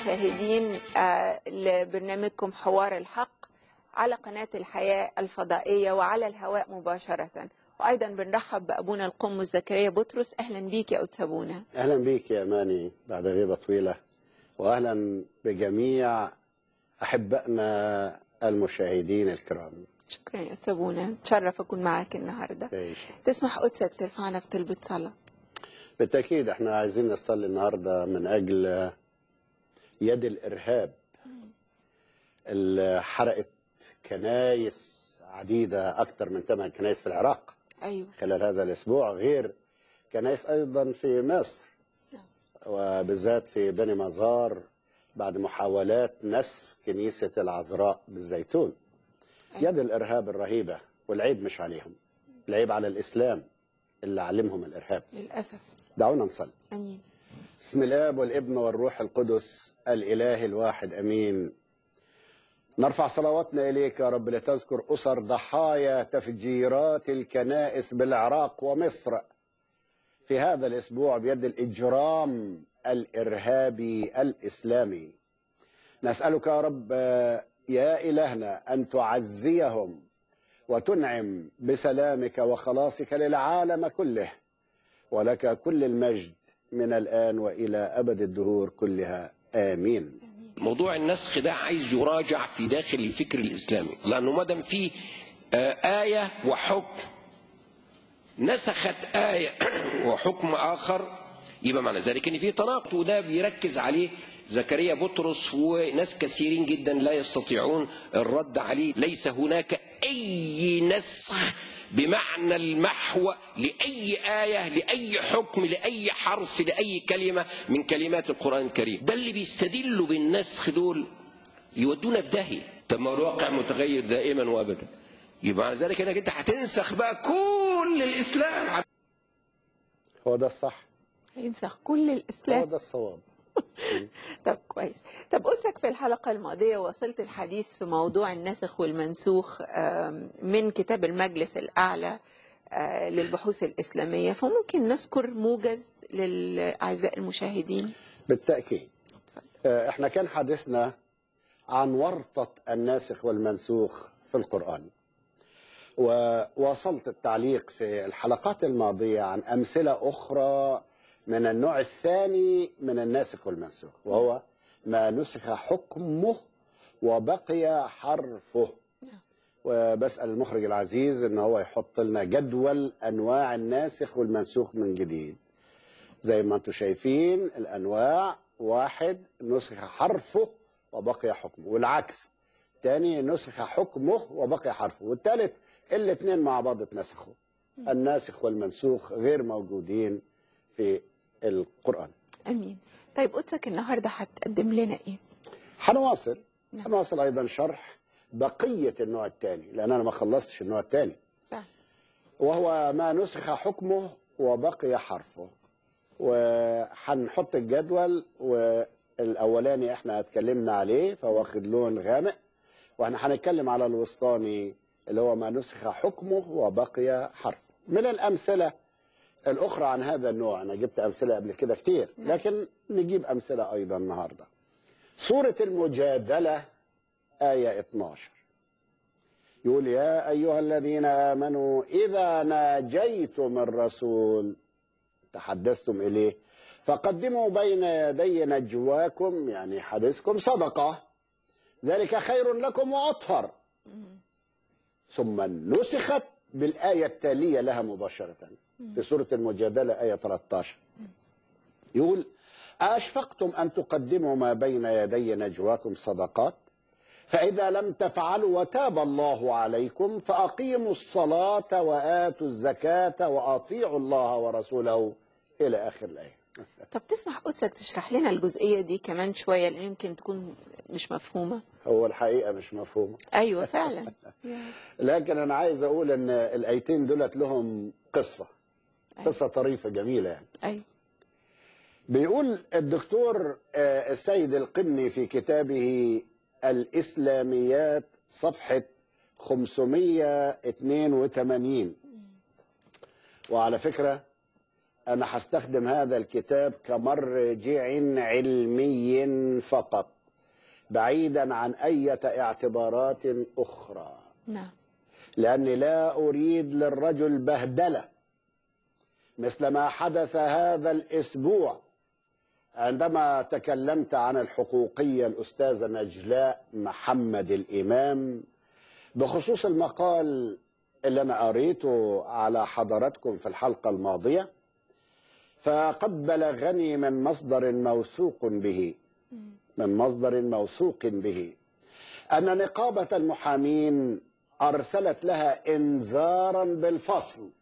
المشاهدين آه، لبرنامجكم حوار الحق على قناة الحياة الفضائية وعلى الهواء مباشرة وأيضا بنرحب بأبونا القم زكريا بطرس أهلا بيك يا أستاذ أبونا اهلا بيك يا ماني بعد غيبه طويله واهلا بجميع احبائنا المشاهدين الكرام شكرا يا أستاذ أبونا تشرف أكون معك النهاردة تعيش. تسمح قدسك ترفعنا في طلبة صلاة بالتاكيد احنا عايزين نصلي النهارده من اجل يد الارهاب اللي حرقت كنايس عديده اكثر من ثمان كنايس في العراق أيوة خلال هذا الاسبوع غير كنايس ايضا في مصر نعم. وبالذات في بني مزار بعد محاولات نسف كنيسه العذراء بالزيتون أيوة. يد الارهاب الرهيبه والعيب مش عليهم العيب على الاسلام اللي علمهم الارهاب للأسف دعونا نصلي أمين بسم الاب والابن والروح القدس الاله الواحد امين نرفع صلواتنا اليك يا رب لتذكر اسر ضحايا تفجيرات الكنائس بالعراق ومصر في هذا الاسبوع بيد الاجرام الارهابي الاسلامي نسالك يا رب آه، يا الهنا ان تعزيهم وتنعم بسلامك وخلاصك للعالم كله ولك كل المجد من الآن وإلى أبد الدهور كلها آمين موضوع النسخ ده عايز يراجع في داخل الفكر الاسلامي لانه ما دام في آه، ايه وحكم نسخت ايه وحكم اخر يبقى معنى ذلك ان في تناقض وده بيركز عليه زكريا بطرس وناس كثيرين جدا لا يستطيعون الرد عليه ليس هناك اي نسخ بمعنى المحو لاي ايه لاي حكم لاي حرف لاي كلمه من كلمات القران الكريم ده اللي بيستدلوا بالنسخ دول يودونا في داهيه طب ما هو الواقع متغير دائما وابدا يبقى معنى ذلك انك انت هتنسخ بقى كل الاسلام هو ده الصح هينسخ كل هو الإسلام ده الصواب طب كويس طب قلتك في الحلقة الماضية وصلت الحديث في موضوع النسخ والمنسوخ آم، من كتاب المجلس الأعلى آه، للبحوث الإسلامية فممكن نذكر موجز للأعزاء المشاهدين بالتأكيد آه، احنا كان حديثنا عن ورطة الناسخ والمنسوخ في القرآن وواصلت التعليق في الحلقات الماضية عن أمثلة أخرى من النوع الثاني من الناسخ والمنسوخ وهو ما نسخ حكمه وبقي حرفه وبسأل المخرج العزيز ان هو يحط لنا جدول انواع الناسخ والمنسوخ من جديد زي ما انتم شايفين الانواع واحد نسخ حرفه وبقي حكمه والعكس تاني نسخ حكمه وبقي حرفه والتالت الاثنين مع بعض اتنسخوا الناسخ والمنسوخ غير موجودين في القرآن أمين طيب قدسك النهاردة هتقدم لنا إيه؟ هنواصل نعم. هنواصل ايضا شرح بقية النوع الثاني لان انا ما خلصتش النوع الثاني فعلا. وهو ما نسخ حكمه وبقي حرفه وهنحط الجدول والاولاني احنا اتكلمنا عليه فواخد لون غامق واحنا هنتكلم على الوسطاني اللي هو ما نسخ حكمه وبقي حرفه من الامثله الاخرى عن هذا النوع انا جبت امثله قبل كده كتير لكن نجيب امثله ايضا النهارده سوره المجادله ايه 12 يقول يا ايها الذين امنوا اذا ناجيتم الرسول تحدثتم اليه فقدموا بين يدي نجواكم يعني حديثكم صدقه ذلك خير لكم واطهر ثم نسخت بالايه التاليه لها مباشره في سوره المجادله ايه 13 يقول أشفقتم أن تقدموا ما بين يدي نجواكم صدقات فإذا لم تفعلوا وتاب الله عليكم فأقيموا الصلاة وآتوا الزكاة وأطيعوا الله ورسوله إلى آخر الآية طب تسمح قدسك تشرح لنا الجزئية دي كمان شوية لأن يمكن تكون مش مفهومة هو الحقيقة مش مفهومة أيوة فعلا لكن أنا عايز أقول أن الآيتين دولت لهم قصة قصة طريفة جميلة يعني أيوة بيقول الدكتور آه، السيد القني في كتابه الإسلاميات صفحة 582 وعلى فكرة أنا هستخدم هذا الكتاب كمرجع علمي فقط بعيدا عن أي اعتبارات أخرى نعم لأني لا أريد للرجل بهدلة مثل ما حدث هذا الأسبوع عندما تكلمت عن الحقوقية الأستاذة نجلاء محمد الإمام بخصوص المقال اللي أنا قريته على حضراتكم في الحلقة الماضية فقد بلغني من مصدر موثوق به من مصدر موثوق به أن نقابة المحامين أرسلت لها إنذارا بالفصل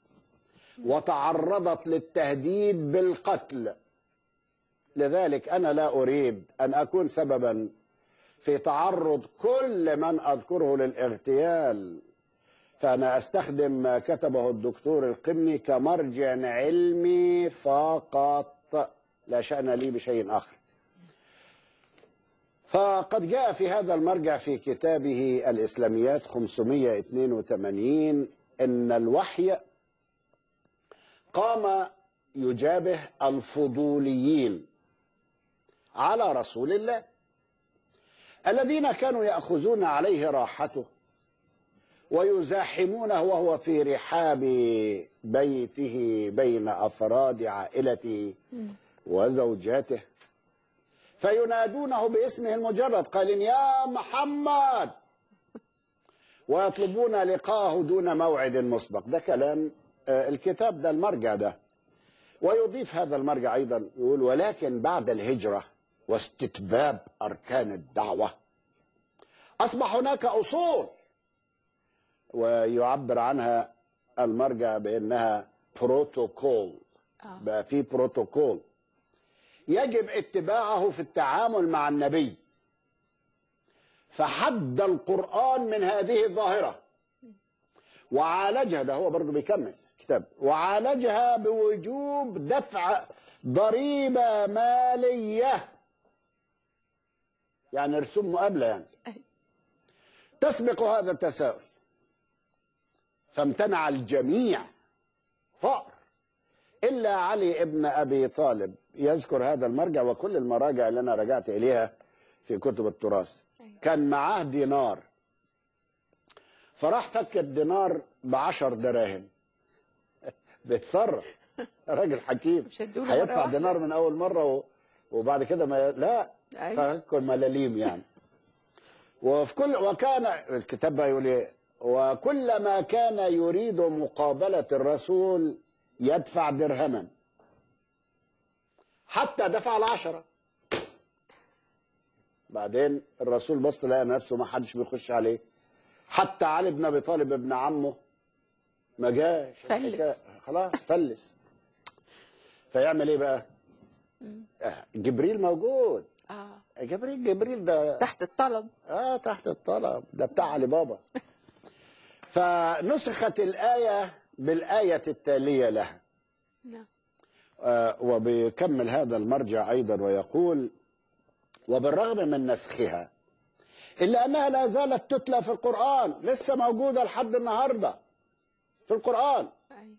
وتعرضت للتهديد بالقتل لذلك أنا لا أريد أن أكون سببا في تعرض كل من أذكره للاغتيال فأنا أستخدم ما كتبه الدكتور القمني كمرجع علمي فقط لا شأن لي بشيء آخر فقد جاء في هذا المرجع في كتابه الإسلاميات 582 إن الوحي قام يجابه الفضوليين على رسول الله الذين كانوا يأخذون عليه راحته ويزاحمونه وهو في رحاب بيته بين أفراد عائلته وزوجاته فينادونه باسمه المجرد قائلين يا محمد ويطلبون لقاءه دون موعد مسبق ده كلام آه، الكتاب ده المرجع ده ويضيف هذا المرجع أيضا يقول ولكن بعد الهجرة واستتباب أركان الدعوة أصبح هناك أصول ويعبر عنها المرجع بأنها بروتوكول آه. بقى في بروتوكول يجب اتباعه في التعامل مع النبي فحد القرآن من هذه الظاهرة وعالجها ده هو برضه بيكمل كتاب وعالجها بوجوب دفع ضريبة مالية يعني رسوم مقابلة يعني أي. تسبق هذا التساؤل فامتنع الجميع فأر إلا علي ابن أبي طالب يذكر هذا المرجع وكل المراجع اللي أنا رجعت إليها في كتب التراث كان معاه دينار فراح فك الدينار بعشر دراهم بيتصرف راجل حكيم مش هدوله مرة هيدفع واحدة. دينار من أول مرة و... وبعد كده ما لا أيوة. فك ملاليم يعني وفي كل وكان الكتاب بقى يقول ايه وكلما كان يريد مقابلة الرسول يدفع درهما حتى دفع العشرة بعدين الرسول بص لقى نفسه ما حدش بيخش عليه حتى علي بن ابي طالب ابن عمه ما جاش فلس. الحكاية- خلاص فلس فيعمل ايه بقى آه، جبريل موجود اه جبريل جبريل ده تحت الطلب اه تحت الطلب ده بتاع علي بابا فنسخت الآية بالآية التالية لها نعم آه وبيكمل هذا المرجع أيضا ويقول وبالرغم من نسخها إلا أنها لا زالت تتلى في القرآن لسه موجودة لحد النهاردة في القرآن أي.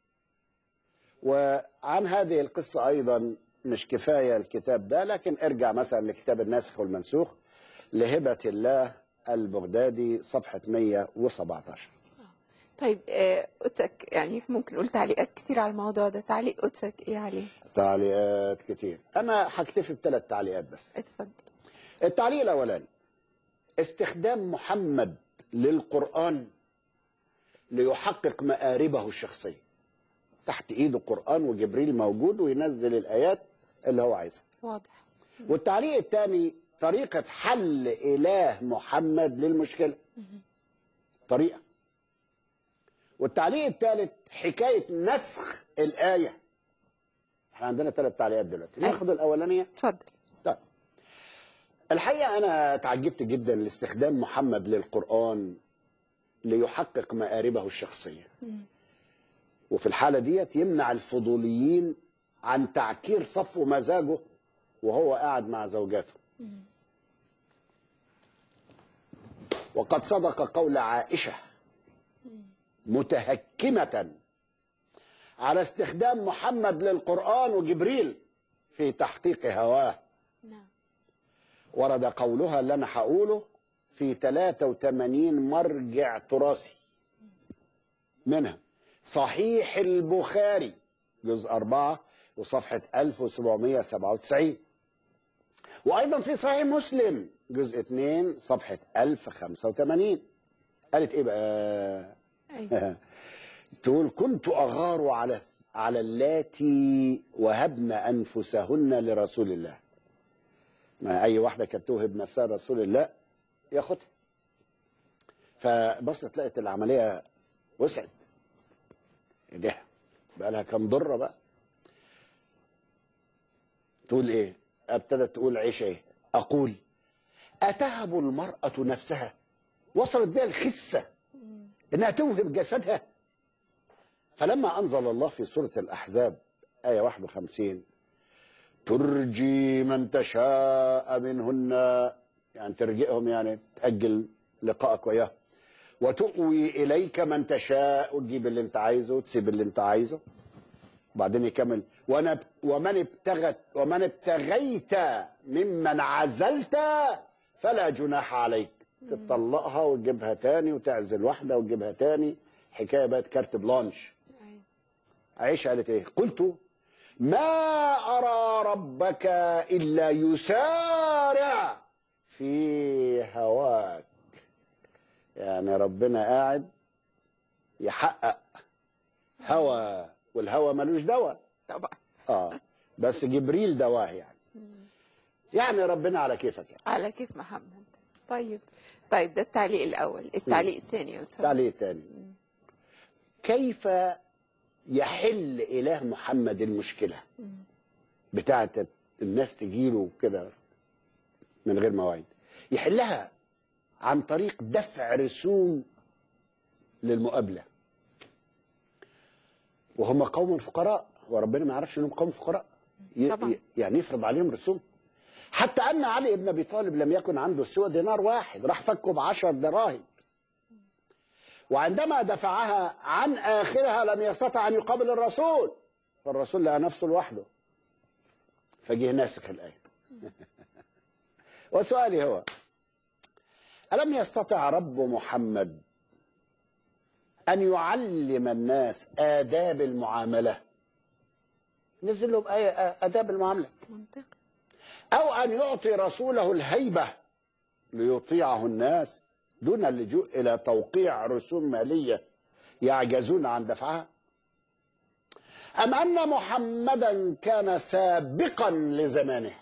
وعن هذه القصة أيضا مش كفاية الكتاب ده لكن ارجع مثلا لكتاب الناسخ والمنسوخ لهبة الله البغدادي صفحة 117 طيب آه، قدسك يعني ممكن نقول تعليقات كتير على الموضوع ده تعليق قدسك ايه عليه تعليقات كتير أنا هكتفي بثلاث تعليقات بس اتفضل التعليق الأولاني استخدام محمد للقرآن ليحقق مآربه الشخصية تحت إيده القرآن وجبريل موجود وينزل الآيات اللي هو عايزها واضح والتعليق الثاني طريقة حل إله محمد للمشكلة طريقة والتعليق الثالث حكاية نسخ الآية احنا عندنا ثلاث تعليقات دلوقتي أيوة. ناخد الأولانية اتفضل طيب الحقيقة أنا تعجبت جدا لاستخدام محمد للقرآن ليحقق مآربه الشخصية وفي الحالة ديت يمنع الفضوليين عن تعكير صفو مزاجه وهو قاعد مع زوجاته وقد صدق قول عائشة متهكمة على استخدام محمد للقرآن وجبريل في تحقيق هواه نعم ورد قولها اللي أنا هقوله في 83 مرجع تراثي منها صحيح البخاري جزء 4 وصفحة 1797 وأيضا في صحيح مسلم جزء 2 صفحة 1085 قالت إيه بقى؟ أيوة. تقول كنت أغار على على اللاتي وهبن أنفسهن لرسول الله ما أي واحدة كانت توهب نفسها لرسول الله ياخدها فبصت لقت العملية وسعت ايديها بقى لها كام ضرة بقى تقول ايه ابتدت تقول عيش ايه اقول اتهب المرأة نفسها وصلت بها الخسة انها توهب جسدها فلما انزل الله في سورة الاحزاب آية 51 ترجي من تشاء منهن يعني ترجئهم يعني تأجل لقائك وياه وتؤوي إليك من تشاء وتجيب اللي انت عايزه وتسيب اللي انت عايزه بعدين يكمل وانا ومن ابتغت ومن ابتغيت ممن عزلت فلا جناح عليك تطلقها وتجيبها تاني وتعزل واحده وتجيبها تاني حكايه بقت كارت بلانش أيوة. عائشه قالت ايه قلت ما ارى ربك الا يسارع في هواك يعني ربنا قاعد يحقق هوى والهوى ملوش دواء طبعا اه بس جبريل دواه يعني يعني ربنا على كيفك يعني على كيف محمد طيب طيب ده التعليق الأول التعليق الثاني يا أستاذ. تعليق تاني كيف يحل إله محمد المشكلة بتاعت الناس تجيله كده من غير مواعيد يحلها عن طريق دفع رسوم للمقابلة وهم قوم فقراء وربنا ما يعرفش انهم قوم فقراء ي- طبعا. ي- يعني يفرض عليهم رسوم حتى ان علي بن ابي طالب لم يكن عنده سوى دينار واحد راح فكه بعشر دراهم وعندما دفعها عن اخرها لم يستطع ان يقابل الرسول فالرسول لقى نفسه لوحده فجه ناسخ الايه وسؤالي هو الم يستطع رب محمد ان يعلم الناس آداب المعامله نزل لهم آية آداب المعامله منطقي أو أن يعطي رسوله الهيبة ليطيعه الناس دون اللجوء إلى توقيع رسوم مالية يعجزون عن دفعها أم أن محمدا كان سابقا لزمانه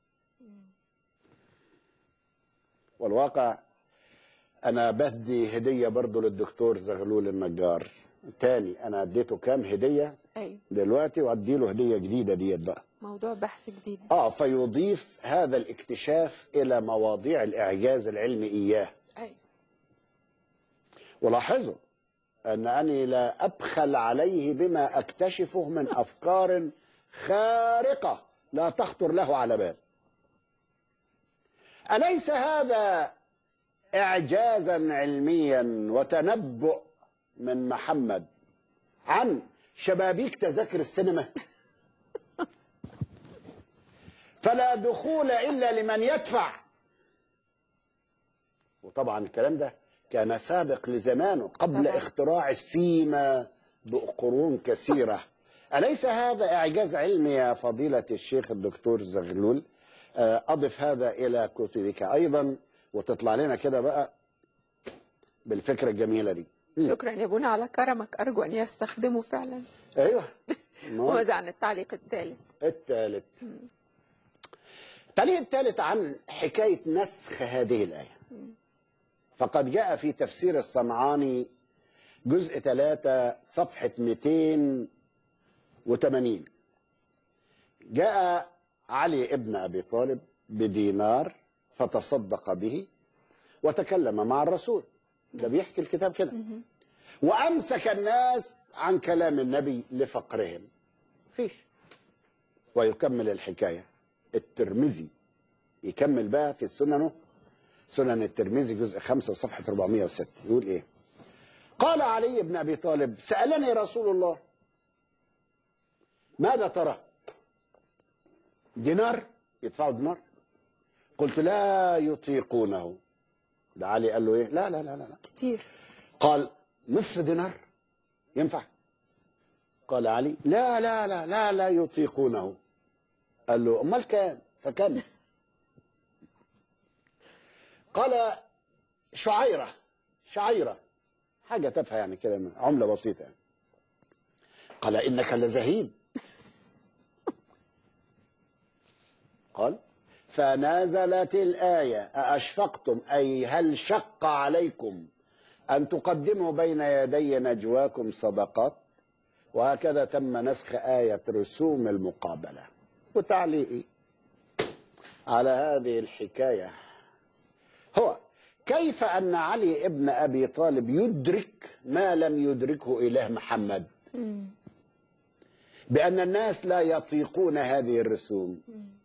والواقع أنا بدي هدية برضو للدكتور زغلول النجار تاني أنا اديته كام هدية أيوة دلوقتي وأدي له هدية جديدة ديت بقى موضوع بحث جديد اه فيضيف هذا الاكتشاف الى مواضيع الاعجاز العلمي اياه أيوة ولاحظوا انني لا ابخل عليه بما اكتشفه من افكار خارقه لا تخطر له على بال اليس هذا اعجازا علميا وتنبؤ من محمد عن شبابيك تذاكر السينما فلا دخول الا لمن يدفع وطبعا الكلام ده كان سابق لزمانه قبل طبعا. اختراع السيما بقرون كثيره اليس هذا اعجاز علمي يا فضيله الشيخ الدكتور زغلول آه، اضف هذا الى كتبك ايضا وتطلع لنا كده بقى بالفكره الجميله دي مم. شكرا يا ابونا على كرمك أرجو أن يستخدمه فعلا ايوه ما هو وماذا عن التعليق الثالث الثالث التعليق الثالث عن حكاية نسخ هذه الآية فقد جاء في تفسير الصنعاني جزء 3 صفحة 280 جاء علي ابن أبي طالب بدينار فتصدق به وتكلم مع الرسول ده بيحكي الكتاب كده وأمسك الناس عن كلام النبي لفقرهم فيش ويكمل الحكاية الترمذي يكمل بقى في سننه سنن الترمذي جزء 5 وصفحة 406 يقول ايه قال علي بن ابي طالب سألني رسول الله ماذا ترى دينار يدفعوا دينار قلت لا يطيقونه ده علي قال له ايه لا لا لا لا, لا. كتير قال نصف دينار ينفع قال علي لا لا لا لا لا يطيقونه قال له امال كام فكم قال شعيرة شعيرة حاجة تافهة يعني كده من عملة بسيطة يعني. قال إنك لزهيد قال فنزلت الآية أأشفقتم أي هل شق عليكم أن تقدموا بين يدي نجواكم صدقات وهكذا تم نسخ آية رسوم المقابلة وتعليقي على هذه الحكاية هو كيف أن علي ابن أبي طالب يدرك ما لم يدركه إله محمد بأن الناس لا يطيقون هذه الرسوم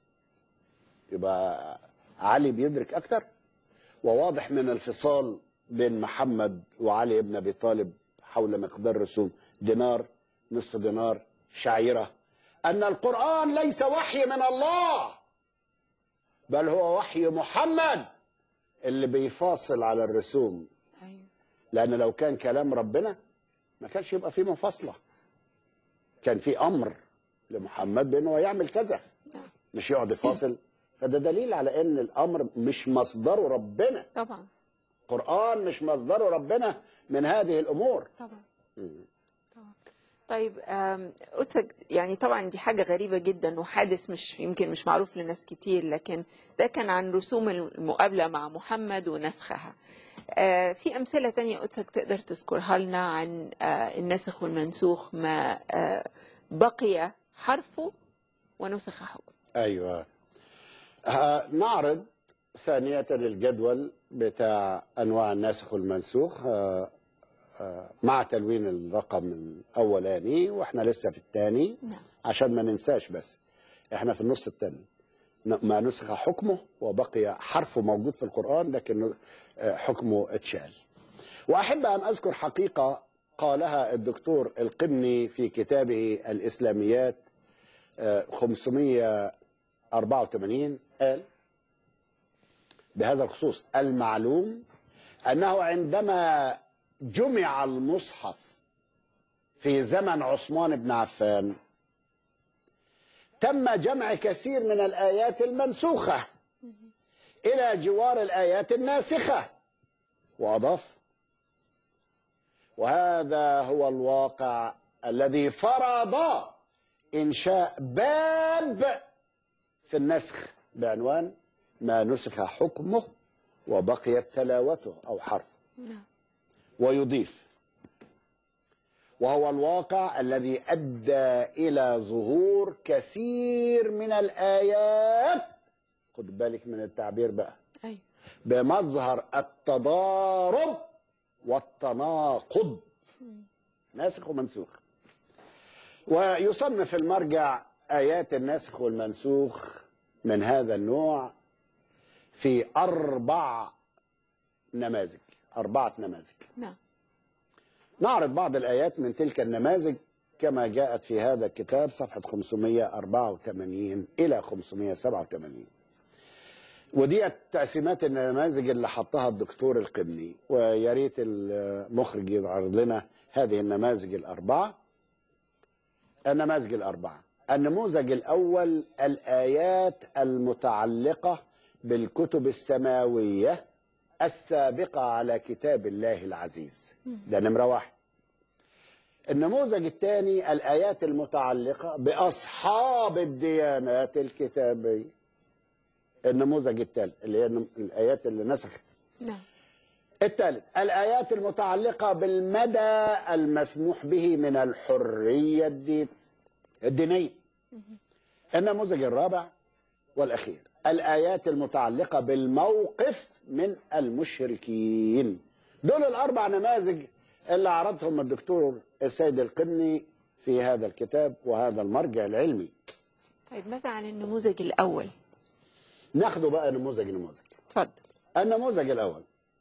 يبقى علي بيدرك أكتر وواضح من الفصال بين محمد وعلي ابن أبي طالب حول مقدار رسوم دينار نصف دينار شعيرة أن القرآن ليس وحي من الله بل هو وحي محمد اللي بيفاصل على الرسوم ايوه لأن لو كان كلام ربنا ما كانش يبقى فيه مفاصلة كان في أمر لمحمد بأنه يعمل كذا نعم مش يقعد يفاصل فده دليل على أن الأمر مش مصدره ربنا طبعا القرآن مش مصدره ربنا من هذه الأمور طبعا طبعا طيب آم، قدسك يعني طبعا دي حاجة غريبة جدا وحادث مش يمكن مش معروف لناس كتير لكن ده كان عن رسوم المقابلة مع محمد ونسخها آه، في أمثلة تانية قدسك تقدر تذكرها لنا عن آه، الناسخ والمنسوخ ما آه، بقي حرفه ونسخ حكم أيوة ها- نعرض ثانية الجدول بتاع أنواع الناسخ والمنسوخ آه، آه، مع تلوين الرقم الأولاني وإحنا لسه في الثاني نعم عشان ما ننساش بس إحنا في النص الثاني ن- ما نسخ حكمه وبقي حرفه موجود في القرآن لكن آه، حكمه اتشال وأحب أن أذكر حقيقة قالها الدكتور القمني في كتابه الإسلاميات آه، 584 قال بهذا الخصوص المعلوم أنه عندما جمع المصحف في زمن عثمان بن عفان تم جمع كثير من الآيات المنسوخة إلى جوار الآيات الناسخة وأضاف وهذا هو الواقع الذي فرض إنشاء باب في النسخ بعنوان ما نسخ حكمه وبقيت تلاوته أو حرفه نعم ويضيف وهو الواقع الذي أدى إلى ظهور كثير من الآيات خد بالك من التعبير بقى أيوة بمظهر التضارب والتناقض ناسخ ومنسوخ ويصنف المرجع آيات الناسخ والمنسوخ من هذا النوع في أربع نماذج أربعة نماذج نعم نعرض بعض الآيات من تلك النماذج كما جاءت في هذا الكتاب صفحة 584 إلى 587 ودي تقسيمات النماذج اللي حطها الدكتور القبني ويا ريت المخرج يعرض لنا هذه النماذج الأربعة النماذج الأربعة النموذج الأول الآيات المتعلقة بالكتب السماوية السابقة على كتاب الله العزيز ده نمرة واحد النموذج الثاني الآيات المتعلقة بأصحاب الديانات الكتابية النموذج الثالث اللي هي النم- الآيات اللي نسخت نعم الثالث الآيات المتعلقة بالمدى المسموح به من الحرية الدين الدينية النموذج الرابع والأخير الآيات المتعلقة بالموقف من المشركين دول الأربع نماذج اللي عرضهم الدكتور السيد القمني في هذا الكتاب وهذا المرجع العلمي طيب ماذا عن النموذج الأول ناخده بقى نموذج نموذج اتفضل النموذج الأول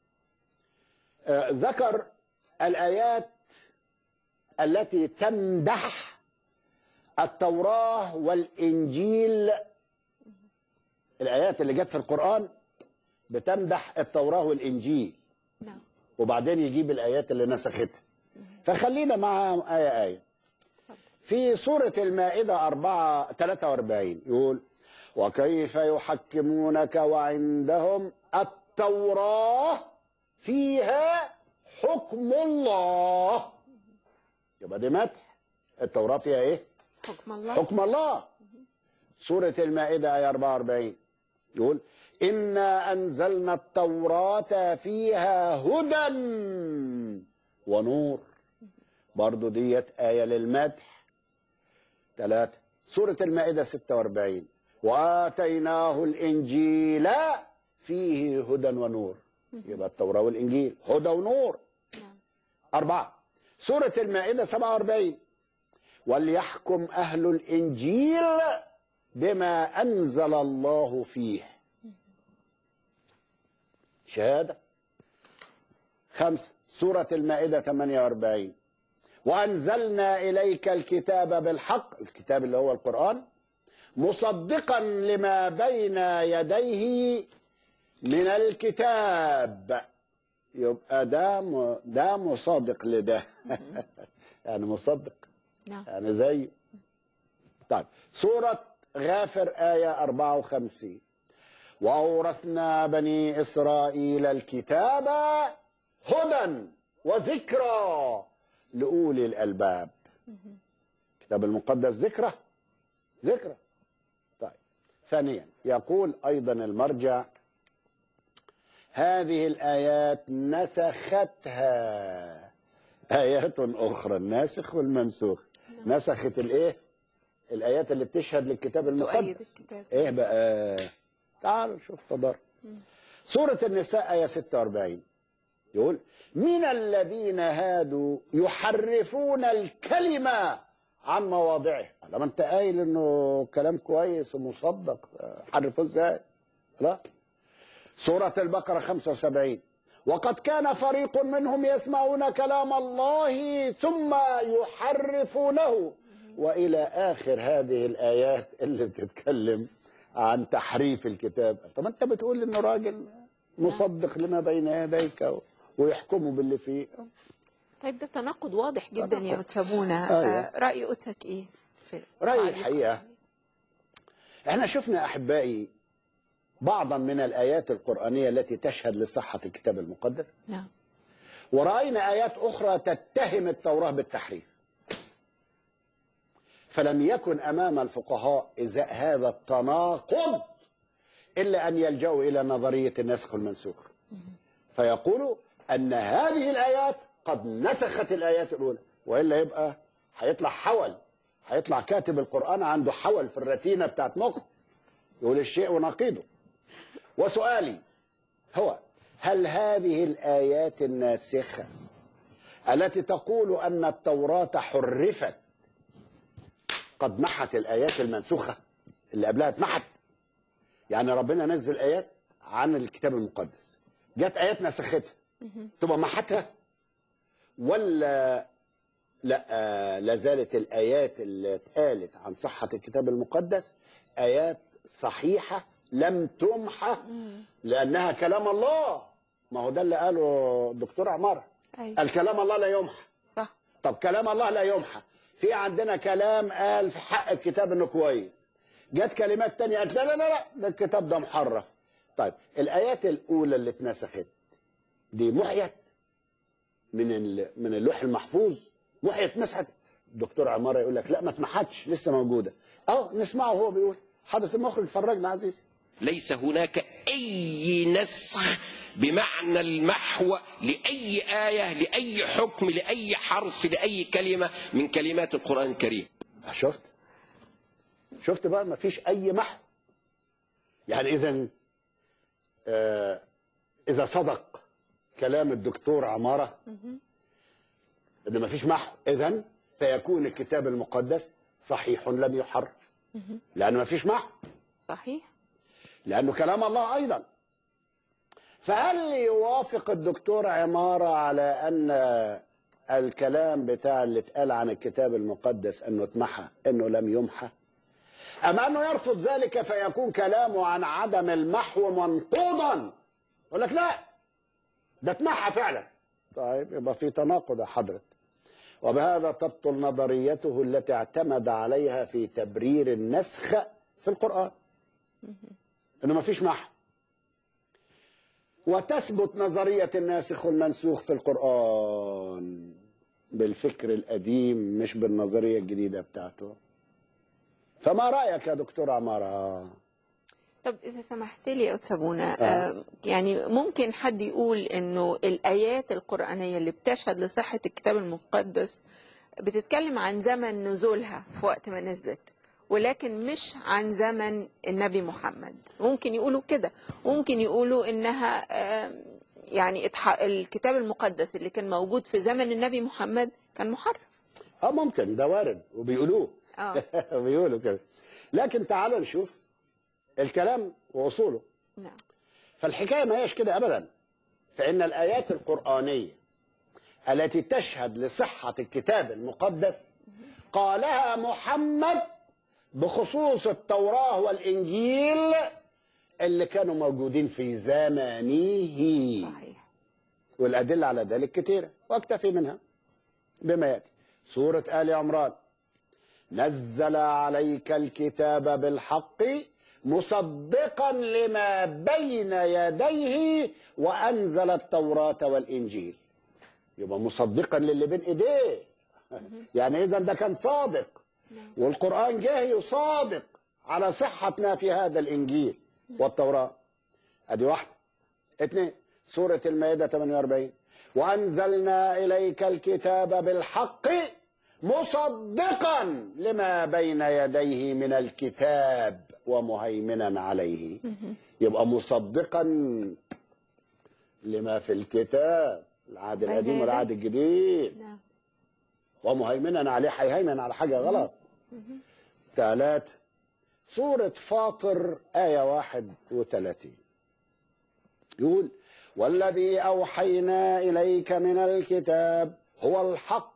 آه، ذكر الآيات التي تمدح التوراة والإنجيل الآيات اللي جت في القرآن بتمدح التوراة والإنجيل نعم وبعدين يجيب الآيات اللي نسختها فخلينا مع آية آية في سورة المائدة 4 43 يقول وكيف يحكمونك وعندهم التوراة فيها حكم الله يبقى دي مدح التوراة فيها ايه؟ حكم الله حكم الله سورة المائدة آية 44 يقول إنا أنزلنا التوراة فيها هدى ونور برضو ديت آية للمدح ثلاثة سورة المائدة 46 وآتيناه الإنجيل فيه هدى ونور يبقى التوراة والإنجيل هدى ونور نعم أربعة سورة المائدة 47 وليحكم أهل الإنجيل بما أنزل الله فيه شهادة خمسة سورة المائدة 48 وأنزلنا إليك الكتاب بالحق الكتاب اللي هو القرآن مصدقا لما بين يديه من الكتاب يبقى ده م- ده مصادق لده يعني مصدق نعم يعني زي طيب سورة غافر آية 54 وأورثنا بني إسرائيل الكتاب هدى وذكرى لأولي الألباب الكتاب المقدس ذكرى ذكرى طيب ثانيا يقول أيضا المرجع هذه الآيات نسختها آيات أخرى الناسخ والمنسوخ نسخت الإيه؟ الآيات اللي بتشهد للكتاب تؤيد المقدس الكتاب إيه بقى؟ تعالوا شوف تضارب سورة النساء آية 46 يقول من الذين هادوا يحرفون الكلمة عن مواضعه لما انت قايل انه كلام كويس ومصدق حرفوه ازاي لا سورة البقرة 75 وقد كان فريق منهم يسمعون كلام الله ثم يحرفونه وإلى آخر هذه الآيات اللي بتتكلم عن تحريف الكتاب طب انت بتقول انه راجل مصدق لما بين يديك ويحكموا باللي فيه طيب ده تناقض واضح جدا يا تناقض. أتسابونا أيوة. آه، رأي قدسك إيه؟ في رأيي تعليق الحقيقة عليه؟ احنا شفنا احبائي بعضا من الايات القرانيه التي تشهد لصحه الكتاب المقدس نعم وراينا ايات اخرى تتهم التوراه بالتحريف فلم يكن امام الفقهاء ازاء هذا التناقض الا ان يلجاوا الى نظريه النسخ والمنسوخ فيقولوا ان هذه الايات قد نسخت الايات الاولى والا يبقى هيطلع حول هيطلع كاتب القران عنده حول في الرتينه بتاعت مخه يقول الشيء ونقيضه وسؤالي هو هل هذه الآيات الناسخة التي تقول أن التوراة حرفت قد محت الآيات المنسوخة اللي قبلها اتمحت يعني ربنا نزل آيات عن الكتاب المقدس جت آيات نسختها تبقى محتها ولا لا آه، لا زالت الآيات اللي اتقالت عن صحة الكتاب المقدس آيات صحيحة لم تمحى لأنها كلام الله ما هو ده اللي قاله الدكتور عمارة أيوة الكلام الله لا يمحى صح طب كلام الله لا يمحى في عندنا كلام قال في حق الكتاب انه كويس جت كلمات تانية قالت لا لا لا لا ده الكتاب ده محرف طيب الآيات الأولى اللي اتنسخت دي محيت من ال- من اللوح المحفوظ محيت مسحت الدكتور عمارة يقول لك لا ما اتمحتش لسه موجودة اه نسمعه هو بيقول حضرة المخرج فرجنا عزيزي ليس هناك أي نسخ بمعنى المحو لأي آية لأي حكم لأي حرف لأي كلمة من كلمات القرآن الكريم شفت شفت بقى ما فيش اي محو يعني اذا آه اذا صدق كلام الدكتور عماره ان ما فيش محو اذا فيكون الكتاب المقدس صحيح لم يحرف لانه ما فيش محو صحيح لانه كلام الله ايضا فهل يوافق الدكتور عماره على ان الكلام بتاع اللي اتقال عن الكتاب المقدس انه اتمحى انه لم يمحى ام انه يرفض ذلك فيكون كلامه عن عدم المحو منقوضا يقول لك لا ده اتمحى فعلا طيب يبقى في تناقض يا حضرة وبهذا تبطل نظريته التي اعتمد عليها في تبرير النسخ في القرآن انه ما فيش محو وتثبت نظرية الناسخ والمنسوخ في القرآن بالفكر القديم مش بالنظرية الجديدة بتاعته فما رأيك يا دكتور عمارة طب إذا سمحت لي يا أستاذ سابونا آه. آه. يعني ممكن حد يقول إنه الآيات القرآنية اللي بتشهد لصحة الكتاب المقدس بتتكلم عن زمن نزولها في وقت ما نزلت ولكن مش عن زمن النبي محمد ممكن يقولوا كده ممكن يقولوا إنها آه، يعني اتح- الكتاب المقدس اللي كان موجود في زمن النبي محمد كان محرف اه ممكن ده وارد وبيقولوه اه بيقولوا كده لكن تعالوا نشوف الكلام واصوله نعم فالحكايه ما هيش كده ابدا فان الايات القرانيه التي تشهد لصحه الكتاب المقدس قالها محمد بخصوص التوراه والانجيل اللي كانوا موجودين في زمانه صحيح والأدلة على ذلك كثيرة واكتفي منها بما يأتي سورة آل عمران نزل عليك الكتاب بالحق مصدقا لما بين يديه وأنزل التوراة والإنجيل يبقى مصدقا للي بين إيديه يعني إذا ده كان صادق والقرآن جه يصادق على صحة ما في هذا الإنجيل والتوراة أدي واحدة اثنين سورة المائدة 48 وأنزلنا إليك الكتاب بالحق مصدقا لما بين يديه من الكتاب ومهيمنا عليه يبقى مصدقا لما في الكتاب العهد بين القديم والعهد يديه. الجديد نعم ومهيمنا عليه هيهيمن على حاجة غلط ثلاثة سورة فاطر آية واحد وثلاثين يقول والذي أوحينا إليك من الكتاب هو الحق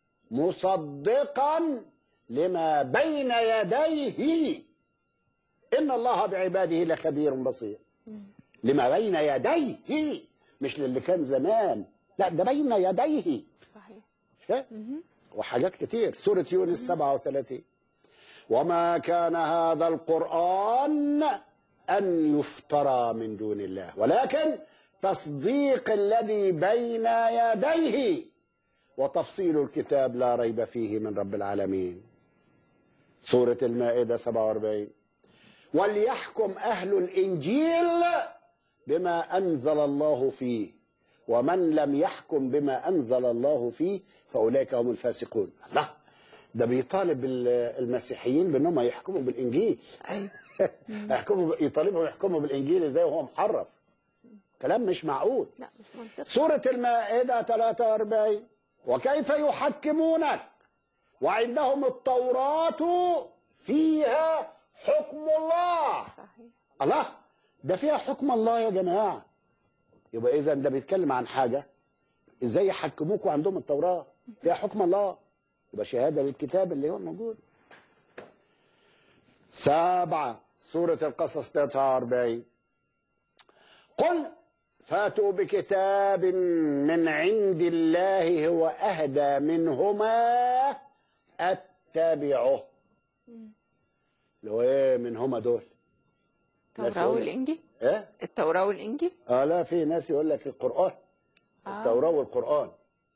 مصدقا لما بين يديه إن الله بعباده لخبير بصير لما بين يديه مش للي كان زمان لا ده بين يديه صحيح شايف؟ وحاجات كتير سورة يونس 37 وما كان هذا القرآن أن يفترى من دون الله ولكن تصديق الذي بين يديه وتفصيل الكتاب لا ريب فيه من رب العالمين سورة المائدة 47 وليحكم أهل الإنجيل بما أنزل الله فيه ومن لم يحكم بما أنزل الله فيه فأولئك هم الفاسقون لا ده بيطالب ال- المسيحيين بأنهم يحكموا بالإنجيل أيوة يحكموا يطالبهم يحكموا بالإنجيل إزاي وهو محرف كلام مش معقول لا مش منطقي سورة المائدة 43 وكيف يحكمونك وعندهم التوراة فيها حكم الله صحيح الله ده فيها حكم الله يا جماعة يبقى إذا ده بيتكلم عن حاجة إزاي يحكموك وعندهم التوراة فيها حكم الله يبقى شهادة للكتاب اللي هو موجود سبعة سورة القصص 43 قل فاتوا بكتاب من عند الله هو أهدى منهما أتبعه اللي هو إيه منهما دول ناس التوراة يقول- والإنجيل إيه التوراة والإنجيل اه لا في ناس يقول لك القرآن آه. التوراة والقرآن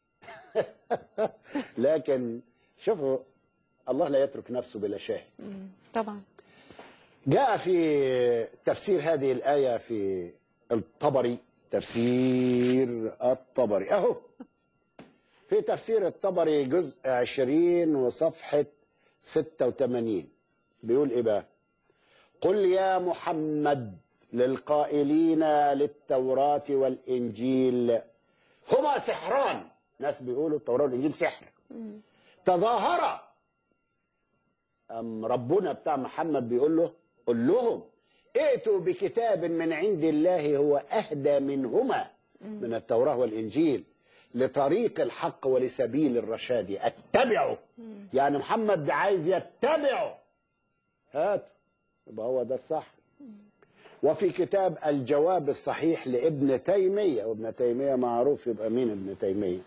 لكن شوفوا الله لا يترك نفسه بلا شاهد مم. طبعا جاء في تفسير هذه الآية في الطبري تفسير الطبري أهو في تفسير الطبري جزء 20 وصفحة 86 بيقول إيه بقى قل يا محمد للقائلين للتوراة والإنجيل هما سحران ناس بيقولوا التوراة والإنجيل سحر تظاهرا أم ربنا بتاع محمد بيقول له قل لهم ائتوا بكتاب من عند الله هو أهدى منهما من التوراة والإنجيل لطريق الحق ولسبيل الرشاد اتبعه يعني محمد عايز يتبعه هات يبقى هو ده الصح وفي كتاب الجواب الصحيح لابن تيمية وابن تيمية معروف يبقى مين ابن تيمية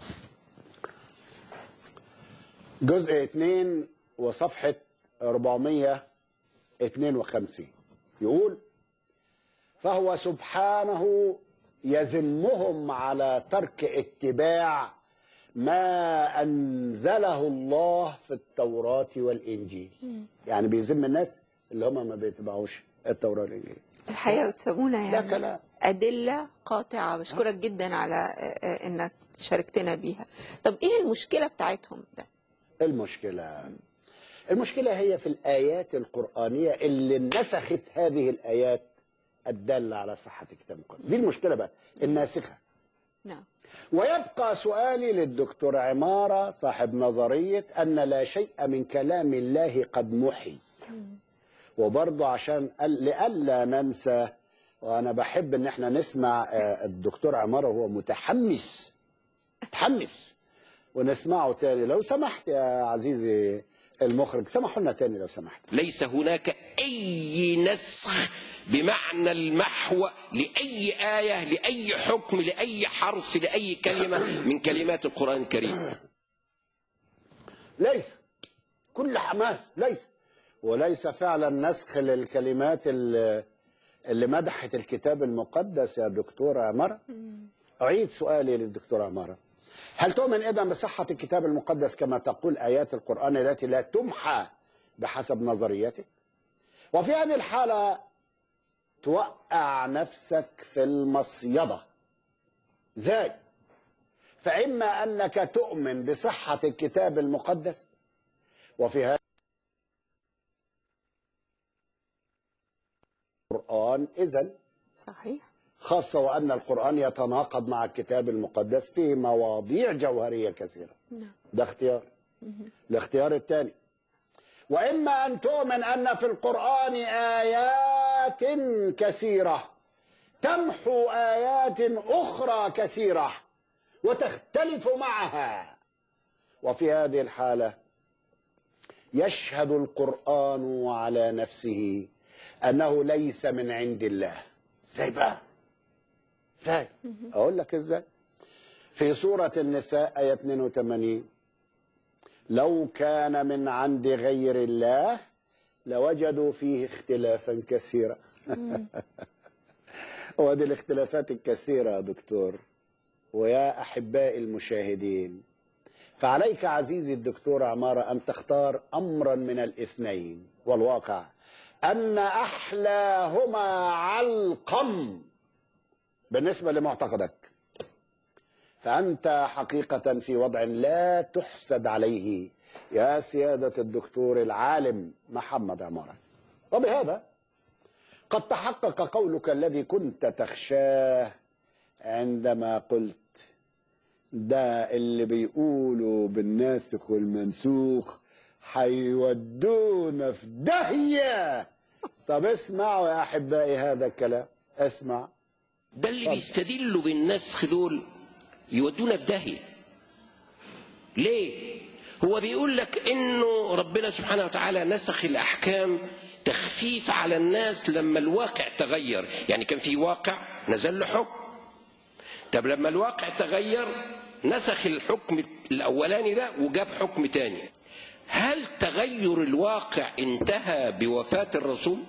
جزء 2 وصفحة 452 يقول فهو سبحانه يذمهم على ترك اتباع ما أنزله الله في التوراة والإنجيل يعني بيذم الناس اللي هم ما بيتبعوش التوراة والإنجيل الحقيقة بتسمونا لا يعني كلام أدلة قاطعة بشكرك جدا على آه، آه، إنك شاركتنا بيها طب إيه المشكلة بتاعتهم ده المشكلة المشكلة هي في الآيات القرآنية اللي نسخت هذه الآيات الدالة على صحة الكتاب المقدس دي المشكلة بقى الناسخة نعم ويبقى سؤالي للدكتور عمارة صاحب نظرية أن لا شيء من كلام الله قد محي وبرضه عشان قال- لئلا ننسى وأنا بحب إن احنا نسمع آه، الدكتور عمارة وهو متحمس متحمس ونسمعه تاني لو سمحت يا عزيزي المخرج سمحوا لنا تاني لو سمحت ليس هناك أي نسخ بمعنى المحو لأي آية لأي حكم لأي حرف لأي كلمة من كلمات القرآن الكريم ليس كل حماس ليس وليس فعلا نسخ للكلمات اللي, اللي مدحت الكتاب المقدس يا دكتور عمارة أعيد سؤالي للدكتور عمارة هل تؤمن إذا بصحة الكتاب المقدس كما تقول آيات القرآن التي لا تمحى بحسب نظريتك وفي هذه الحالة توقع نفسك في المصيدة زي فإما أنك تؤمن بصحة الكتاب المقدس وفي هذا القرآن إذن صحيح خاصة وأن القرآن يتناقض مع الكتاب المقدس في مواضيع جوهرية كثيرة نعم ده اختيار الاختيار الثاني وإما أن تؤمن أن في القرآن آيات كثيرة تمحو آيات أخرى كثيرة وتختلف معها وفي هذه الحالة يشهد القرآن على نفسه أنه ليس من عند الله ازاي بقى ازاي أقول لك ازاي في سورة النساء آية 82 لو كان من عند غير الله لوجدوا فيه اختلافا كثيرا وهذه الاختلافات الكثيرة يا دكتور ويا أحبائي المشاهدين فعليك عزيزي الدكتور عمارة أن تختار أمرا من الاثنين والواقع أن أحلاهما علقم بالنسبة لمعتقدك فأنت حقيقة في وضع لا تحسد عليه يا سيادة الدكتور العالم محمد عمارة وبهذا قد تحقق قولك الذي كنت تخشاه عندما قلت ده اللي بيقولوا بالناسخ والمنسوخ حيودونا في داهية طب اسمعوا يا أحبائي هذا الكلام اسمع ده اللي بيستدلوا بالنسخ دول يودونا في داهية ليه هو بيقول لك انه ربنا سبحانه وتعالى نسخ الاحكام تخفيف على الناس لما الواقع تغير يعني كان في واقع نزل له حكم طب لما الواقع تغير نسخ الحكم الاولاني ده وجاب حكم تاني هل تغير الواقع انتهى بوفاة الرسول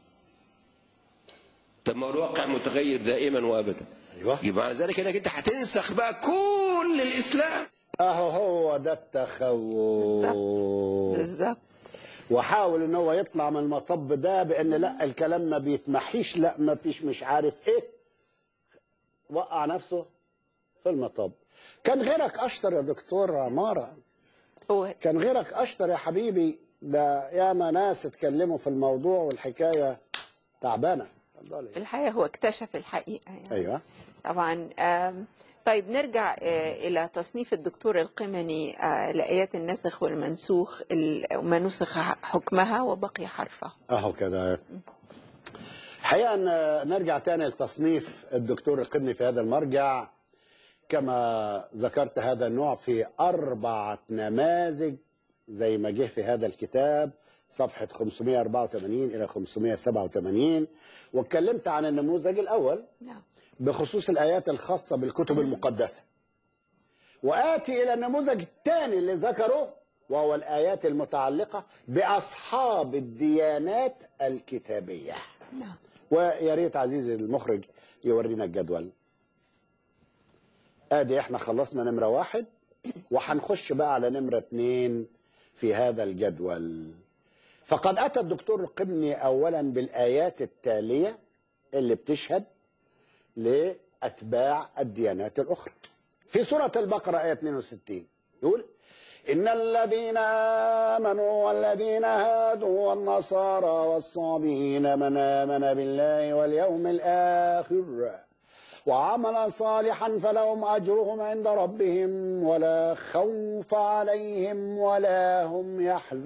طب ما هو الواقع متغير دائما وابدا أيوة. يبقى على ذلك انك انت هتنسخ بقى كل الاسلام اهو هو ده التخوف بالظبط وحاول ان هو يطلع من المطب ده بان لا الكلام ما بيتمحيش لا ما فيش مش عارف ايه وقع نفسه في المطب كان غيرك اشطر يا دكتور عماره هو كان غيرك اشطر يا حبيبي ده ياما ناس اتكلموا في الموضوع والحكايه تعبانه اتفضلي. الحقيقة هو اكتشف الحقيقة يعني. ايوه طبعا آم، طيب نرجع آه، إلى تصنيف الدكتور القمني آه، لآيات النسخ والمنسوخ ال- وما نسخ حكمها وبقي حرفها اهو كده الحقيقه ان نرجع تاني لتصنيف الدكتور القمني في هذا المرجع كما ذكرت هذا النوع في أربعة نماذج زي ما جه في هذا الكتاب صفحة 584 إلى 587 واتكلمت عن النموذج الأول نعم بخصوص الآيات الخاصة بالكتب المقدسة وآتي إلى النموذج الثاني اللي ذكره وهو الآيات المتعلقة بأصحاب الديانات الكتابية نعم ويا ريت عزيزي المخرج يورينا الجدول ادي احنا خلصنا نمرة واحد وهنخش بقى على نمرة اتنين في هذا الجدول فقد اتى الدكتور القبني اولا بالايات التالية اللي بتشهد لاتباع الديانات الاخرى في سورة البقرة آية 62 يقول إن الذين آمنوا والذين هادوا والنصارى والصابين من آمن بالله واليوم الآخر وعمل صالحا فلهم أجرهم عند ربهم ولا خوف عليهم ولا هم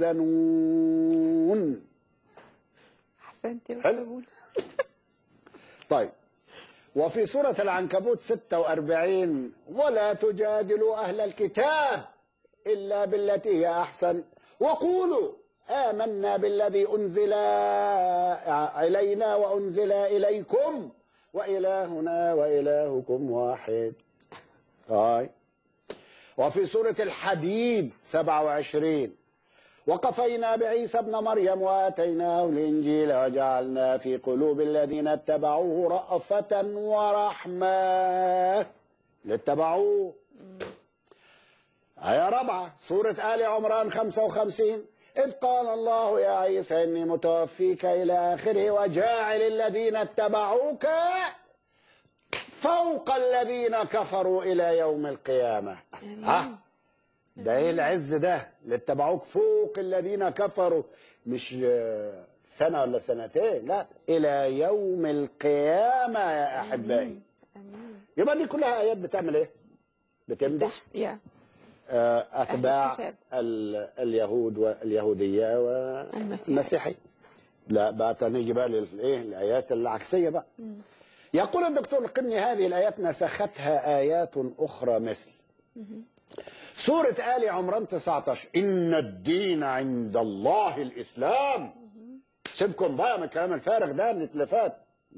يحزنون احسنت يا حلو. أستاذ بولا. طيب وفي سورة العنكبوت 46 ولا تجادلوا أهل الكتاب إلا بالتي هي أحسن وقولوا آمنا بالذي أنزل إلينا وأنزل إليكم وإلهنا وإلهكم واحد هاي وفي سورة الحديد 27 وقفينا بعيسى ابن مريم واتيناه الانجيل وجعلنا في قلوب الذين اتبعوه رأفة ورحمة اللي اتبعوه آية رابعة سورة آل عمران 55 إذ قال الله يا عيسى إني متوفيك إلى آخره وجاعل الذين اتبعوك فوق الذين كفروا إلى يوم القيامة ها ده ايه العز ده اللي اتبعوك فوق الذين كفروا مش آه، سنة ولا سنتين لا إلى يوم القيامة يا أحبائي امين يبقى دي كلها آيات بتعمل إيه؟ بتمدح تش- يا آه، أتباع الكتاب. ال- اليهود واليهودية والمسيحية لا بقى نيجي بقى للإيه الآيات العكسية بقى يقول الدكتور القرني هذه الآيات نسختها آيات أخرى مثل سورة آل عمران 19 إن الدين عند الله الإسلام سيبكم بقى من الكلام الفارغ ده اللي اتلفات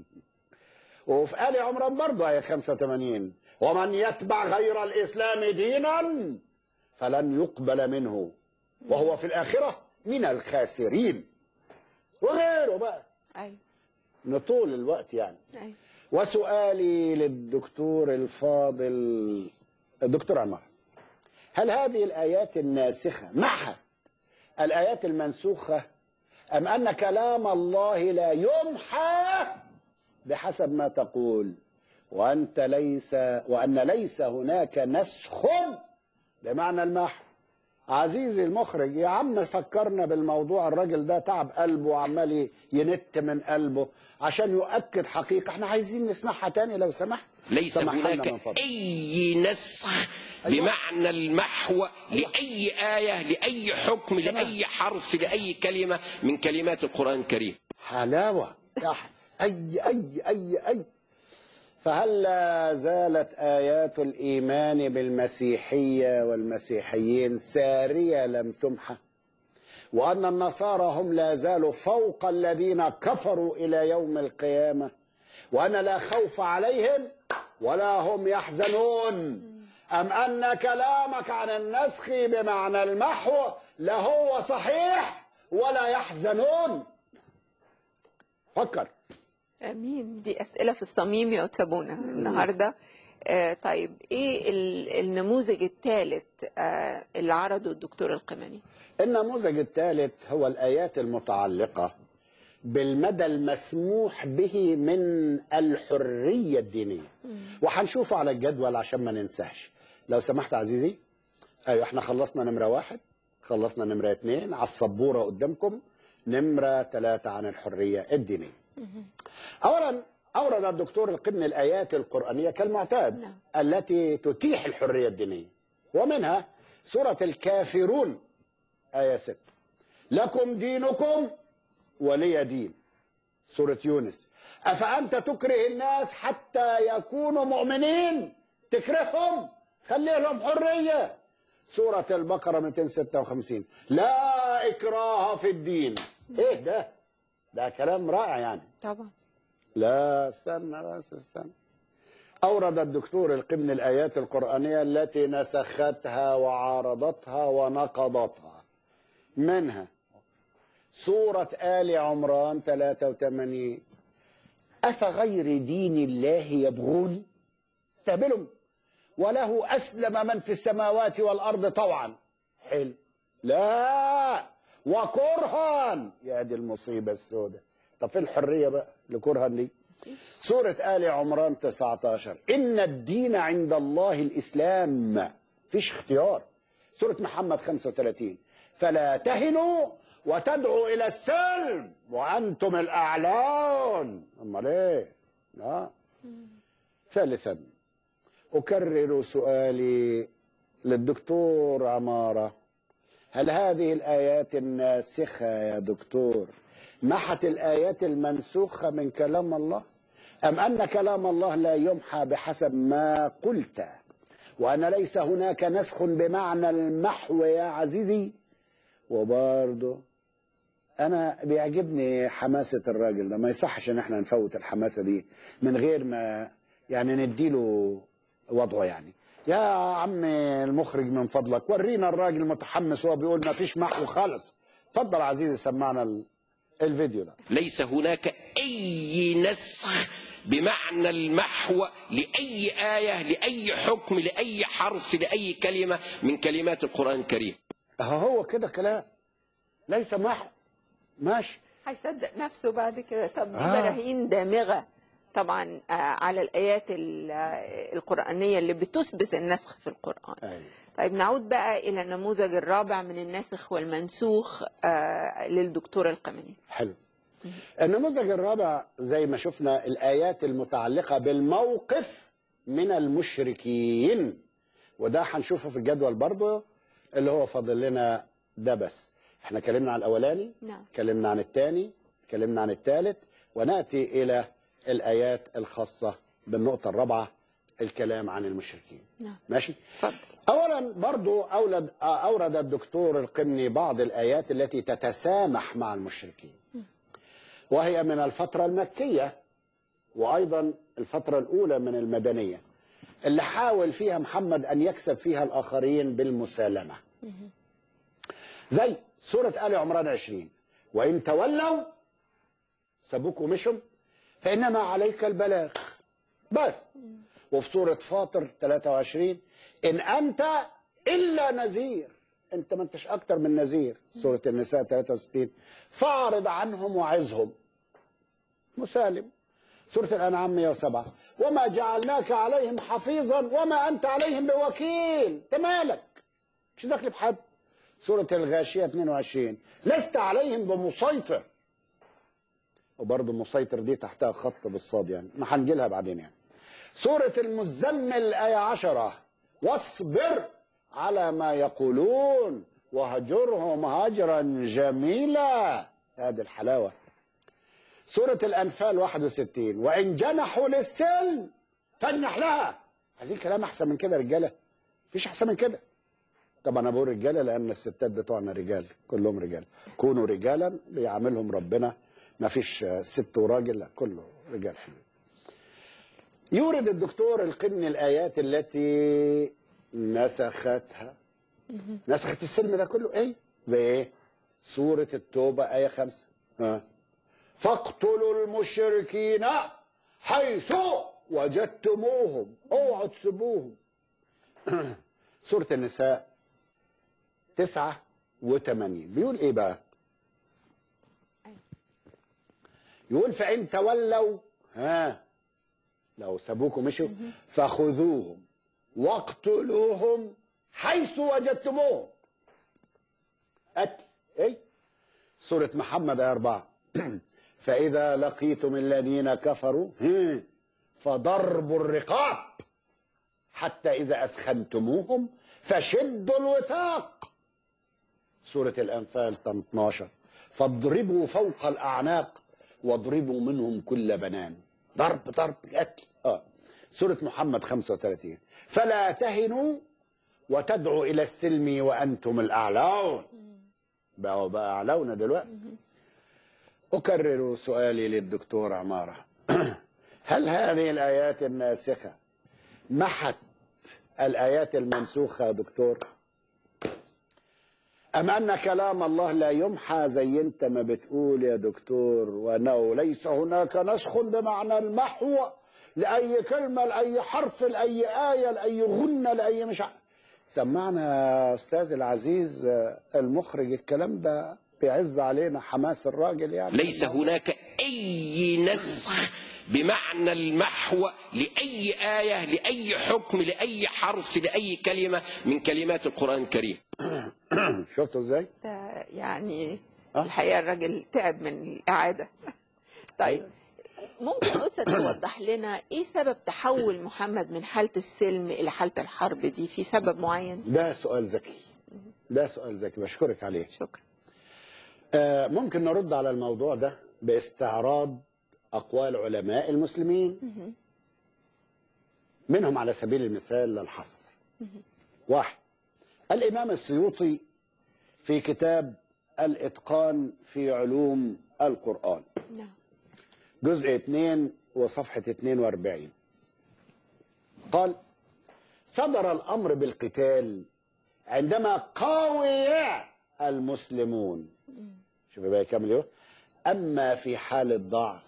وفي آل عمران برضه آية 85 ومن يتبع غير الإسلام دينا فلن يقبل منه وهو في الآخرة من الخاسرين وغيره بقى ايوه نطول الوقت يعني ايوه وسؤالي للدكتور الفاضل الدكتور عمار هل هذه الآيات الناسخة معها الآيات المنسوخة أم أن كلام الله لا يمحى بحسب ما تقول وأنت ليس وأن ليس هناك نسخ بمعنى المحو عزيزي المخرج يا عم فكرنا بالموضوع الراجل ده تعب قلبه وعمال ينت من قلبه عشان يؤكد حقيقة احنا عايزين نسمعها تاني لو سمحت ليس سمح لنا من هناك فضلك. أي نسخ أيوة. بمعنى المحو لأي آية لأي حكم لأي حرف لأي كلمة من كلمات القرآن الكريم حلاوة يا ح- أي أي أي أي فهل لا زالت آيات الإيمان بالمسيحية والمسيحيين سارية لم تمحى وأن النصارى هم لا زالوا فوق الذين كفروا إلى يوم القيامة وأن لا خوف عليهم ولا هم يحزنون أم أن كلامك عن النسخ بمعنى المحو لهو صحيح ولا يحزنون فكر امين دي اسئله في الصميم يا تابونا النهارده آه طيب ايه ال- النموذج الثالث آه اللي عرضه الدكتور القمني النموذج الثالث هو الآيات المتعلقة بالمدى المسموح به من الحرية الدينية وهنشوفه على الجدول عشان ما ننساش لو سمحت عزيزي ايوه احنا خلصنا نمرة واحد خلصنا نمرة اتنين على السبورة قدامكم نمرة ثلاثة عن الحرية الدينية أولا أورد الدكتور القبن الآيات القرآنية كالمعتاد نعم. التي تتيح الحرية الدينية ومنها سورة الكافرون آية 6 لكم دينكم ولي دين سورة يونس أفأنت تكره الناس حتى يكونوا مؤمنين تكرههم خلي لهم حريه سوره البقره 256 لا اكراه في الدين ايه ده ده كلام رائع يعني طبعا لا استنى بس استنى أورد الدكتور القمن الآيات القرآنية التي نسختها وعارضتها ونقضتها منها سورة آل عمران 83 أفغير دين الله يبغون استهبلهم وله أسلم من في السماوات والأرض طوعا حلو لا وكرها يا دي المصيبة السوداء طب فين الحرية بقى لكرها دي سورة آل عمران 19 إن الدين عند الله الإسلام فيش اختيار سورة محمد 35 فلا تهنوا وتدعوا إلى السلم وأنتم الأعلون أمال إيه؟ لا ثالثا أكرر سؤالي للدكتور عمارة هل هذه الآيات الناسخة يا دكتور محت الآيات المنسوخة من كلام الله أم أن كلام الله لا يمحى بحسب ما قلت وأن ليس هناك نسخ بمعنى المحو يا عزيزي وبرضه أنا بيعجبني حماسة الراجل ده ما يصحش إن احنا نفوت الحماسة دي من غير ما يعني نديله وضعه يعني يا عم المخرج من فضلك ورينا الراجل متحمس وهو بيقول ما فيش محو خالص اتفضل عزيزي سمعنا ال- الفيديو ده ليس هناك أي نسخ بمعنى المحو لأي آية لأي حكم لأي حرف لأي كلمة من كلمات القرآن الكريم اهو هو كده كلام ليس محو ماشي هيصدق نفسه بعد كده طب دي آه. براهين دامغة طبعا آه، على الآيات ال- آه، القرآنية اللي بتثبت النسخ في القرآن أيوة. طيب نعود بقى إلى النموذج الرابع من الناسخ والمنسوخ آه، للدكتور القمني حلو النموذج الرابع زي ما شفنا الآيات المتعلقة بالموقف من المشركين وده هنشوفه في الجدول برضه اللي هو فاضل لنا ده بس احنا اتكلمنا عن الأولاني نعم. اتكلمنا عن الثاني اتكلمنا عن الثالث ونأتي إلى الآيات الخاصة بالنقطة الرابعة الكلام عن المشركين نعم. ماشي اتفضل اولا برضو اولد اورد الدكتور القمني بعض الايات التي تتسامح مع المشركين وهي من الفتره المكيه وايضا الفتره الاولى من المدنيه اللي حاول فيها محمد ان يكسب فيها الاخرين بالمسالمه زي سوره ال عمران 20 وان تولوا سابوك ومشوا فانما عليك البلاغ بس وفي سورة فاطر 23 إن أنت إلا نذير أنت ما أنتش أكتر من نذير سورة النساء 63 فاعرض عنهم وعظهم مسالم سورة الأنعام 107 وما جعلناك عليهم حفيظا وما أنت عليهم بوكيل أنت مالك مش داخل بحد سورة الغاشية 22 لست عليهم بمسيطر وبرضه مسيطر دي تحتها خط بالصاد يعني ما هنجيلها بعدين يعني سورة المزمل آية عشرة واصبر على ما يقولون وهجرهم هجرا جميلا هذه الحلاوة سورة الأنفال 61 وإن جنحوا للسلم فاجنح لها عايزين كلام أحسن من كده يا رجالة مفيش أحسن من كده طبعا أنا بقول رجالة لأن الستات بتوعنا رجال كلهم رجال كونوا رجالا بيعاملهم ربنا مفيش ست وراجل لا كله رجال حلوين يورد الدكتور القمني الآيات التي نسختها نسخت السلم ده كله ايه زي ايه سورة التوبة آية خمسة ها فاقتلوا المشركين حيث وجدتموهم اوعوا تسيبوهم سورة النساء تسعة وثمانين بيقول ايه بقى يقول فإن تولوا ها لو سابوكم مشوا فخذوهم واقتلوهم حيث وجدتموهم قتل ايه سورة محمد آية أربعة فإذا لقيتم الذين كفروا هم، فضربوا الرقاب حتى إذا أثخنتموهم فشدوا الوثاق سورة الأنفال 12 فاضربوا فوق الأعناق واضربوا منهم كل بنان ضرب ضرب قتل اه سورة محمد 35 فلا تهنوا وتدعوا إلى السلم وأنتم الأعلون بقوا بقى أعلون دلوقتي أكرر سؤالي للدكتور عمارة هل هذه الآيات الناسخة محت الآيات المنسوخة يا دكتور أم أن كلام الله لا يمحى زي أنت ما بتقول يا دكتور وأنه ليس هناك نسخ بمعنى المحو لأي كلمة لأي حرف لأي آية لأي غنة لأي مش ع- سمعنا يا أستاذ العزيز آه، المخرج الكلام ده بيعز علينا حماس الراجل يعني ليس هناك أي نسخ بمعنى المحو لأي آية لأي حكم لأي حرف لأي كلمة من كلمات القرآن الكريم شفتوا ازاي؟ ده يعني أه؟ الحقيقة الراجل تعب من الإعادة طيب ممكن قدسة توضح لنا إيه سبب تحول محمد من حالة السلم إلى حالة الحرب دي في سبب معين ده سؤال ذكي ده سؤال ذكي بشكرك عليه شكرا آه، ممكن نرد على الموضوع ده باستعراض أقوال علماء المسلمين منهم على سبيل المثال للحصر واحد الإمام السيوطي في كتاب الإتقان في علوم القرآن نعم جزء 2 وصفحة 42 قال صدر الأمر بالقتال عندما قاوي المسلمون شوف بقى كامل اهو أما في حال الضعف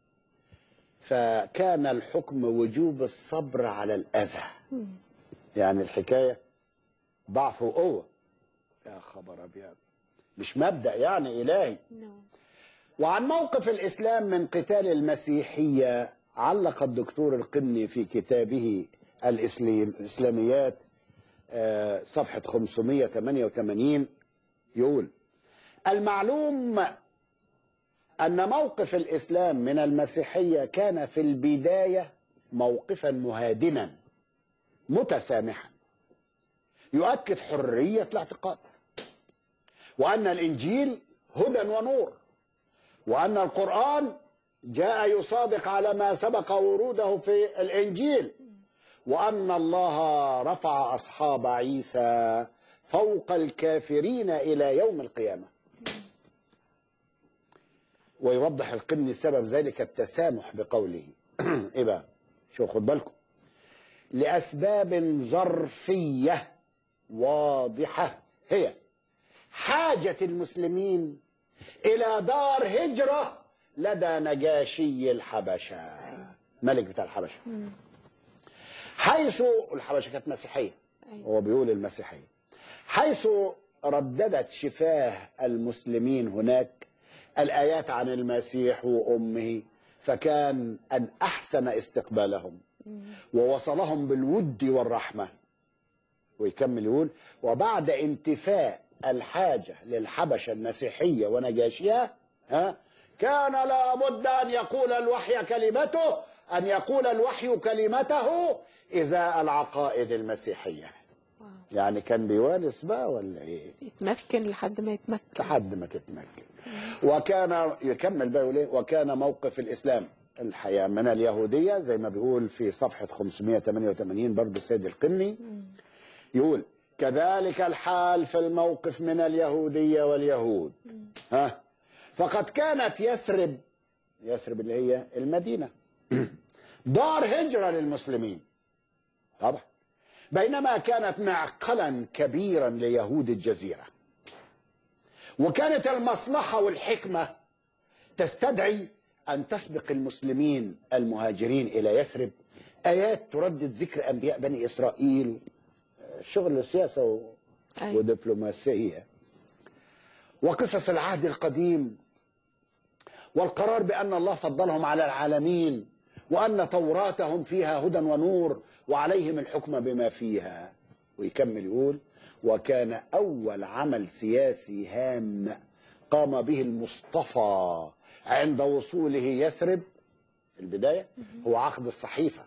فكان الحكم وجوب الصبر على الأذى يعني الحكاية ضعف وقوة يا خبر أبيض مش مبدأ يعني إلهي نعم وعن موقف الإسلام من قتال المسيحية علق الدكتور القني في كتابه الإسلام الإسلاميات آه، صفحة 588 يقول المعلوم أن موقف الإسلام من المسيحية كان في البداية موقفا مهادنا متسامحا يؤكد حرية الاعتقاد وأن الإنجيل هدى ونور وأن القرآن جاء يصادق على ما سبق وروده في الإنجيل وأن الله رفع أصحاب عيسى فوق الكافرين إلى يوم القيامة ويوضح القمني سبب ذلك التسامح بقوله إيه بقى شو خد بالكم لأسباب ظرفية واضحة هي حاجة المسلمين إلى دار هجرة لدى نجاشي الحبشة ملك بتاع الحبشة حيث الحبشة كانت مسيحية أيوة. هو بيقول المسيحية حيث رددت شفاه المسلمين هناك الآيات عن المسيح وأمه فكان أن أحسن استقبالهم ووصلهم بالود والرحمة ويكمل يقول وبعد انتفاء الحاجة للحبشة المسيحية ونجاشيها ها كان لابد أن يقول الوحي كلمته أن يقول الوحي كلمته إزاء العقائد المسيحية واو. يعني كان بيوالس بقى ولا إيه يتمكن لحد ما يتمكن لحد ما تتمكن وكان يكمل بقى يقول إيه؟ وكان موقف الإسلام الحقيقة من اليهودية زي ما بيقول في صفحة 588 برضه السيد القمني يقول كذلك الحال في الموقف من اليهودية واليهود ها فقد كانت يثرب يثرب اللي هي المدينة دار هجرة للمسلمين طبعا بينما كانت معقلا كبيرا ليهود الجزيرة وكانت المصلحة والحكمة تستدعي أن تسبق المسلمين المهاجرين إلى يثرب آيات تردد ذكر أنبياء بني إسرائيل شغل سياسة و... أيوة. ودبلوماسية وقصص العهد القديم والقرار بأن الله فضلهم على العالمين وأن توراتهم فيها هدى ونور وعليهم الحكم بما فيها ويكمل يقول وكان أول عمل سياسي هام قام به المصطفى عند وصوله يثرب في البداية هو عقد الصحيفة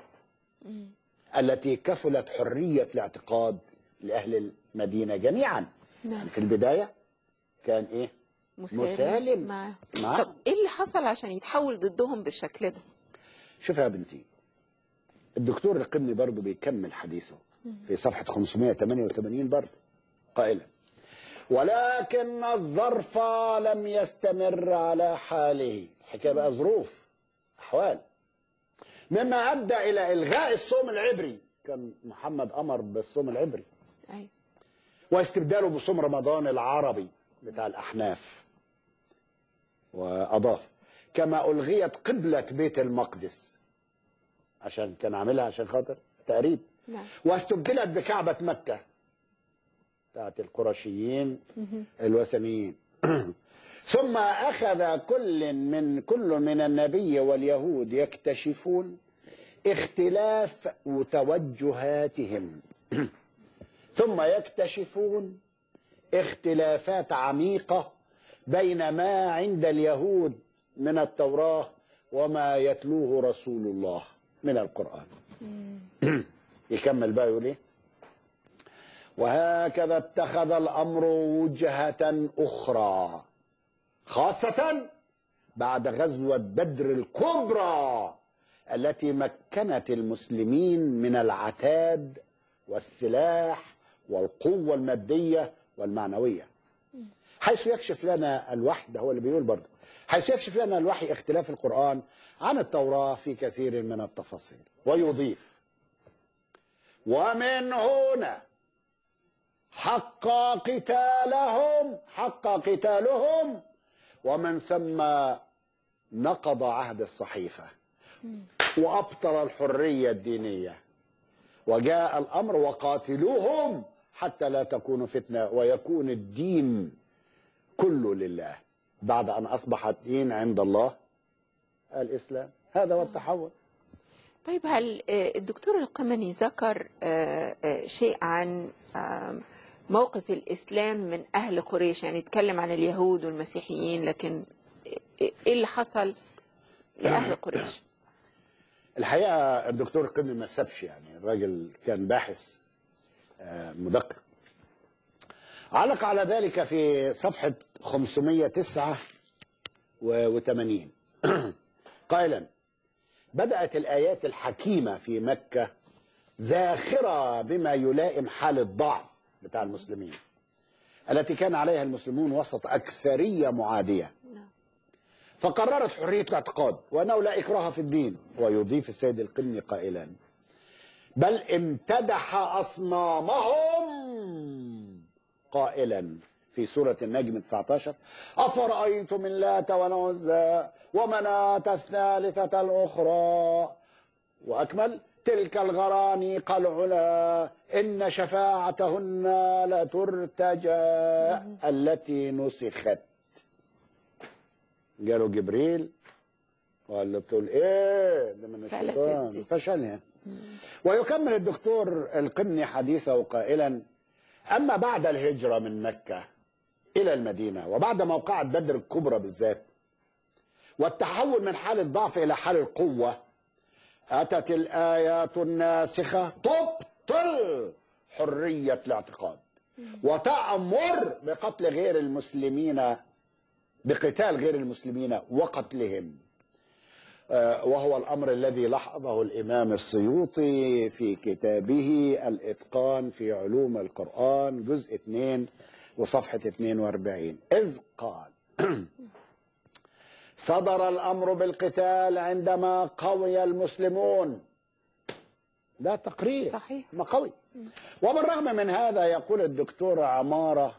التي كفلت حرية الاعتقاد لأهل المدينة جميعا نعم في البداية كان إيه مسالم. معاه معاه. طب ايه اللي حصل عشان يتحول ضدهم بالشكل ده شوف يا بنتي الدكتور القمني برضه بيكمل حديثه في صفحة 588 برضه قائلا ولكن الظرف لم يستمر على حاله الحكاية بقى ظروف أحوال مما أدى إلى إلغاء الصوم العبري كان محمد أمر بالصوم العبري أيوة. واستبداله بصوم رمضان العربي بتاع الأحناف وأضاف كما ألغيت قبلة بيت المقدس عشان كان عاملها عشان خاطر تقريب نعم واستبدلت بكعبة مكة بتاعت القرشيين الوثنيين ثم أخذ كل من كل من النبي واليهود يكتشفون اختلاف توجهاتهم ثم يكتشفون اختلافات عميقة بين ما عند اليهود من التوراة وما يتلوه رسول الله من القرآن يكمل بقى يقول ايه وهكذا اتخذ الأمر وجهة أخرى خاصة بعد غزوة بدر الكبرى التي مكنت المسلمين من العتاد والسلاح والقوة المادية والمعنوية حيث يكشف لنا الوحي ده هو اللي بيقول برضه حيث يكشف لنا الوحي اختلاف القرآن عن التوراة في كثير من التفاصيل ويضيف ومن هنا حق قتالهم حق قتالهم ومن ثم نقض عهد الصحيفة وأبطل الحرية الدينية وجاء الأمر وقاتلوهم حتى لا تكون فتنة ويكون الدين كله لله بعد أن أصبح الدين عند الله الإسلام هذا هو التحول طيب هل آه، الدكتور القمني ذكر آه، آه، شيء عن آم، موقف الإسلام من أهل قريش يعني اتكلم عن اليهود والمسيحيين لكن إيه اللي حصل لأهل قريش الحقيقة الدكتور القمي ما سابش يعني الراجل كان باحث آه، مدقق علق على ذلك في صفحة 589 قائلا بدأت الآيات الحكيمة في مكة زاخرة بما يلائم حال الضعف بتاع المسلمين التي كان عليها المسلمون وسط أكثرية معادية نعم. فقررت حرية الاعتقاد وأنه لا إكراه في الدين ويضيف السيد القمي قائلا بل امتدح أصنامهم قائلا في سورة النجم 19 أفرأيتم اللات والعزى ومناة الثالثة الأخرى وأكمل تلك الغرانيق العلا إن شفاعتهن لترتجى التي نسخت قالوا جبريل وقال له بتقول ايه ده من فعلت الشيطان دي. فشلها ويكمل الدكتور القمني حديثه قائلا اما بعد الهجره من مكه الى المدينه وبعد موقعه بدر الكبرى بالذات والتحول من حال الضعف الى حال القوه اتت الايات الناسخه تبطل حريه الاعتقاد وتامر بقتل غير المسلمين بقتال غير المسلمين وقتلهم آه، وهو الأمر الذي لاحظه الإمام السيوطي في كتابه الإتقان في علوم القرآن جزء 2 وصفحة 42 إذ قال صدر الأمر بالقتال عندما قوي المسلمون ده تقرير صحيح. ما قوي وبالرغم من هذا يقول الدكتور عمارة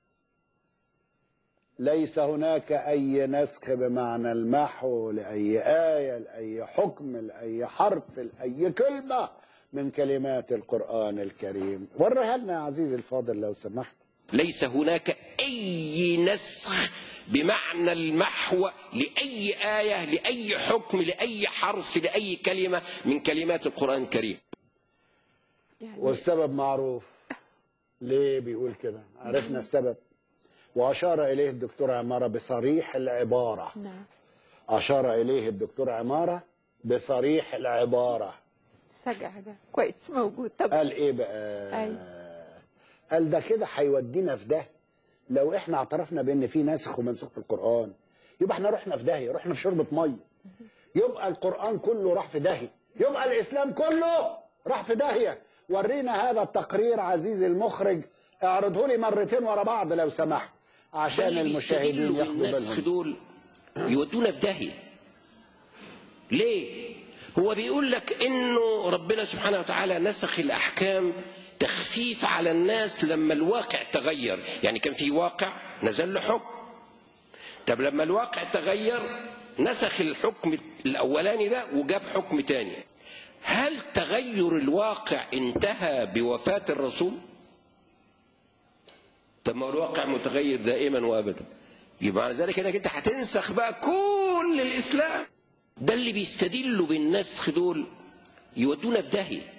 ليس هناك أي نسخ بمعنى المحو لأي آية لأي حكم لأي حرف لأي كلمة من كلمات القرآن الكريم وريها لنا يا عزيزي الفاضل لو سمحت ليس هناك أي نسخ بمعنى المحو لأي آية لأي حكم لأي حرف لأي كلمة من كلمات القرآن الكريم يعني والسبب معروف ليه بيقول كده عرفنا السبب وأشار إليه الدكتور عمارة بصريح العبارة نعم أشار إليه الدكتور عمارة بصريح العبارة سجع ده كويس موجود طب قال ايه بقى أيوة. قال ده كده هيودينا في ده لو احنا اعترفنا بان في ناسخ ومنسوخ في القران يبقى احنا رحنا في داهيه رحنا في شوربه ميه يبقى القران كله راح في داهيه يبقى الاسلام كله راح في داهيه ورينا هذا التقرير عزيزي المخرج اعرضه لي مرتين ورا بعض لو سمحت عشان اللي المشاهدين بيستدلوا ياخدوا بالنسخ بالهم دول يودونا في داهيه ليه هو بيقول لك انه ربنا سبحانه وتعالى نسخ الاحكام تخفيف على الناس لما الواقع تغير يعني كان في واقع نزل له حكم طب لما الواقع تغير نسخ الحكم الاولاني ده وجاب حكم تاني هل تغير الواقع انتهى بوفاة الرسول طب ما هو الواقع متغير دائما وابدا يبقى معنى ذلك انك انت هتنسخ بقى كل الاسلام ده اللي بيستدلوا بالنسخ دول يودونا في داهيه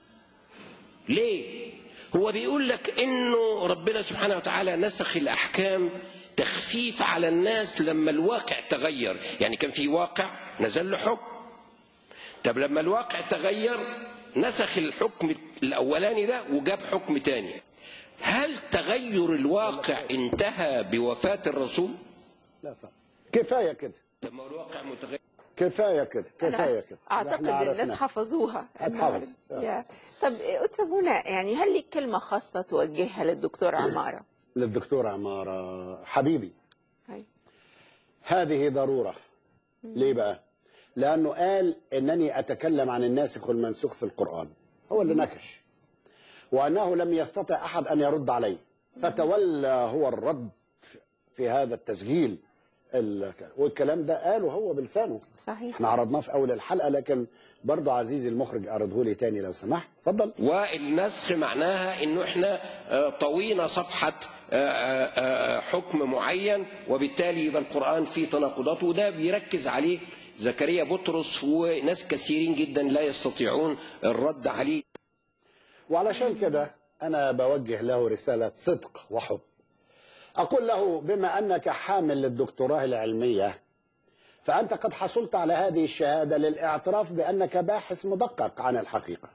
ليه هو بيقول لك انه ربنا سبحانه وتعالى نسخ الاحكام تخفيف على الناس لما الواقع تغير يعني كان في واقع نزل له حكم طب لما الواقع تغير نسخ الحكم الاولاني ده وجاب حكم تاني هل تغير الواقع انتهى بوفاة الرسول لا طبعا كفايه كده طب ما هو الواقع متغير كفايه كده كفايه أنا كده اعتقد إحنا الناس عرفنا. حفظوها هتحفظ. النهاردة. يا. طب أتسابونا يعني هل لك كلمة خاصة توجهها للدكتور عمارة؟ للدكتور عمارة حبيبي هاي. هذه ضرورة ليه بقى لأنه قال أنني أتكلم عن الناسخ والمنسوخ في القرآن هو اللي نكش وأنه لم يستطع أحد أن يرد عليه فتولى هو الرد في هذا التسجيل ال- والكلام ده قاله هو بلسانه صحيح احنا عرضناه في أول الحلقة لكن برضه عزيزي المخرج أعرضه لي تاني لو سمحت اتفضل والنسخ معناها انه احنا آه، طوينا صفحه آه، آه، آه، حكم معين وبالتالي يبقى القران فيه تناقضات وده بيركز عليه زكريا بطرس وناس كثيرين جدا لا يستطيعون الرد عليه وعلشان كده أنا بوجه له رسالة صدق وحب أقول له بما أنك حامل للدكتوراه العلمية فأنت قد حصلت على هذه الشهادة للاعتراف بأنك باحث مدقق عن الحقيقة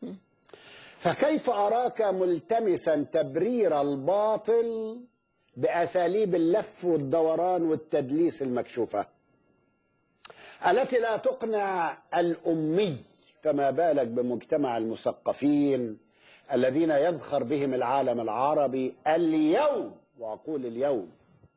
فكيف أراك ملتمسا تبرير الباطل بأساليب اللف والدوران والتدليس المكشوفة التي لا تقنع الأمي فما بالك بمجتمع المثقفين الذين يذخر بهم العالم العربي اليوم وأقول اليوم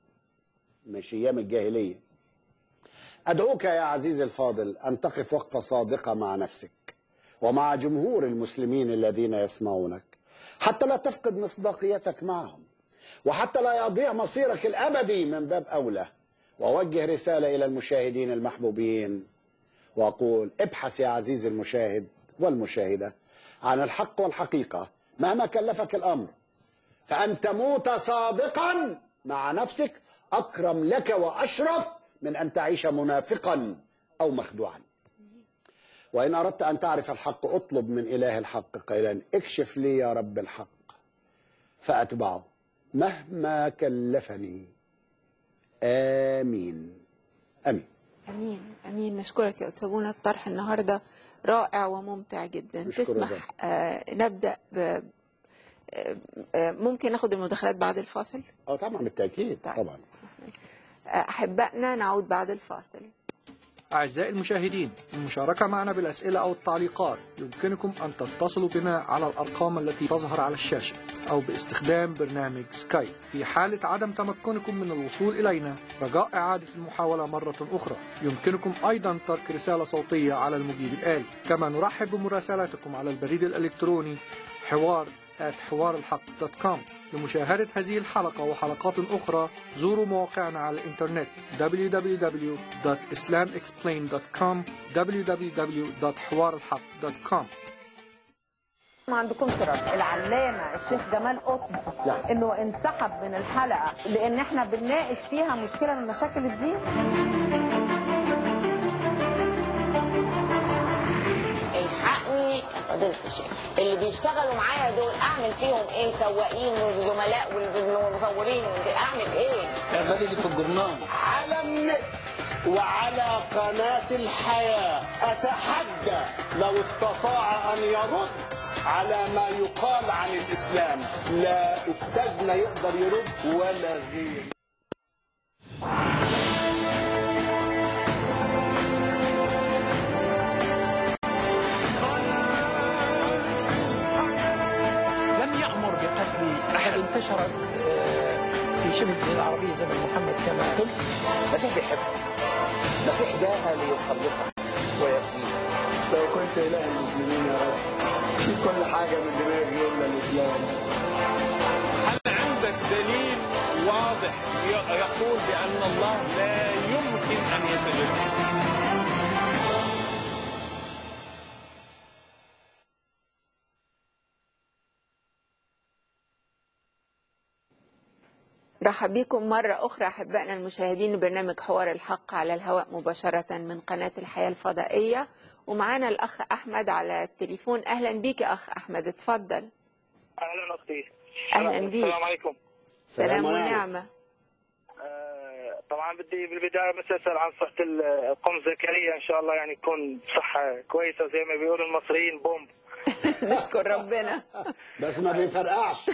مش أيام الجاهلية أدعوك يا عزيزي الفاضل أن تقف وقفة صادقة مع نفسك ومع جمهور المسلمين الذين يسمعونك حتى لا تفقد مصداقيتك معهم وحتى لا يضيع مصيرك الأبدي من باب أولى وأوجه رسالة إلى المشاهدين المحبوبين وأقول ابحث يا عزيزي المشاهد والمشاهدة عن الحق والحقيقة مهما كلفك الأمر فأن تموت صادقا مع نفسك أكرم لك وأشرف من أن تعيش منافقا أو مخدوعا وإن أردت أن تعرف الحق اطلب من إله الحق قائلا اكشف لي يا رب الحق فأتبعه مهما كلفني آمين آمين امين امين نشكرك يا أتسابونا الطرح النهارده رائع وممتع جدا نشكر تسمح الرب. آه نبدا ب آه، آه، ممكن ناخد المداخلات بعد الفاصل اه طبعا بالتأكيد طيب. طبعا آه، احبائنا نعود بعد الفاصل أعزائي المشاهدين المشاركة معنا بالأسئلة أو التعليقات يمكنكم أن تتصلوا بنا على الأرقام التي تظهر على الشاشة أو باستخدام برنامج سكايب في حالة عدم تمكنكم من الوصول إلينا رجاء إعادة المحاولة مرة أخرى يمكنكم أيضا ترك رسالة صوتية على المجيب الآلي كما نرحب بمراسلاتكم على البريد الإلكتروني حوار حوار الحق دوت كوم لمشاهدة هذه الحلقة وحلقات أخرى زوروا مواقعنا على الإنترنت www.islamexplained.com www.حوارالحق.com ما عندكم اعتراض العلامه الشيخ جمال قطب انه انسحب من الحلقه لان احنا بنناقش فيها مشكله من مشاكل الدين الحقني يا فضيلة الشيخ اللي بيشتغلوا معايا دول اعمل فيهم ايه سواقين وزملاء والمصورين اعمل ايه اعملي لي في الجرنان على النت وعلى قناة الحياة أتحدى لو استطاع أن يرد على ما يقال عن الإسلام لا أستاذنا يقدر يرد ولا غير انتشرت آه، في شبه الجزيرة العربية زمن محمد كما قلت المسيح بيحب المسيح جاء ليخلصك ويفديك لو كنت إله المسلمين يا رب في كل حاجة من دماغي إلا الإسلام هل عندك دليل واضح ي- يقول بأن الله لا يمكن أن يتجسد رحب بكم مرة أخرى أحبائنا المشاهدين لبرنامج حوار الحق على الهواء مباشرة من قناة الحياة الفضائية ومعانا الأخ أحمد على التليفون أهلا بيك يا أخ أحمد اتفضل اهلا اختي أهلا بيك السلام عليكم سلام ونعمة آه، طبعا بدي بالبدايه بس اسال عن صحه القم زكريا ان شاء الله يعني يكون بصحه كويسه زي ما بيقولوا المصريين بومب نشكر ربنا بس ما بيفرقعش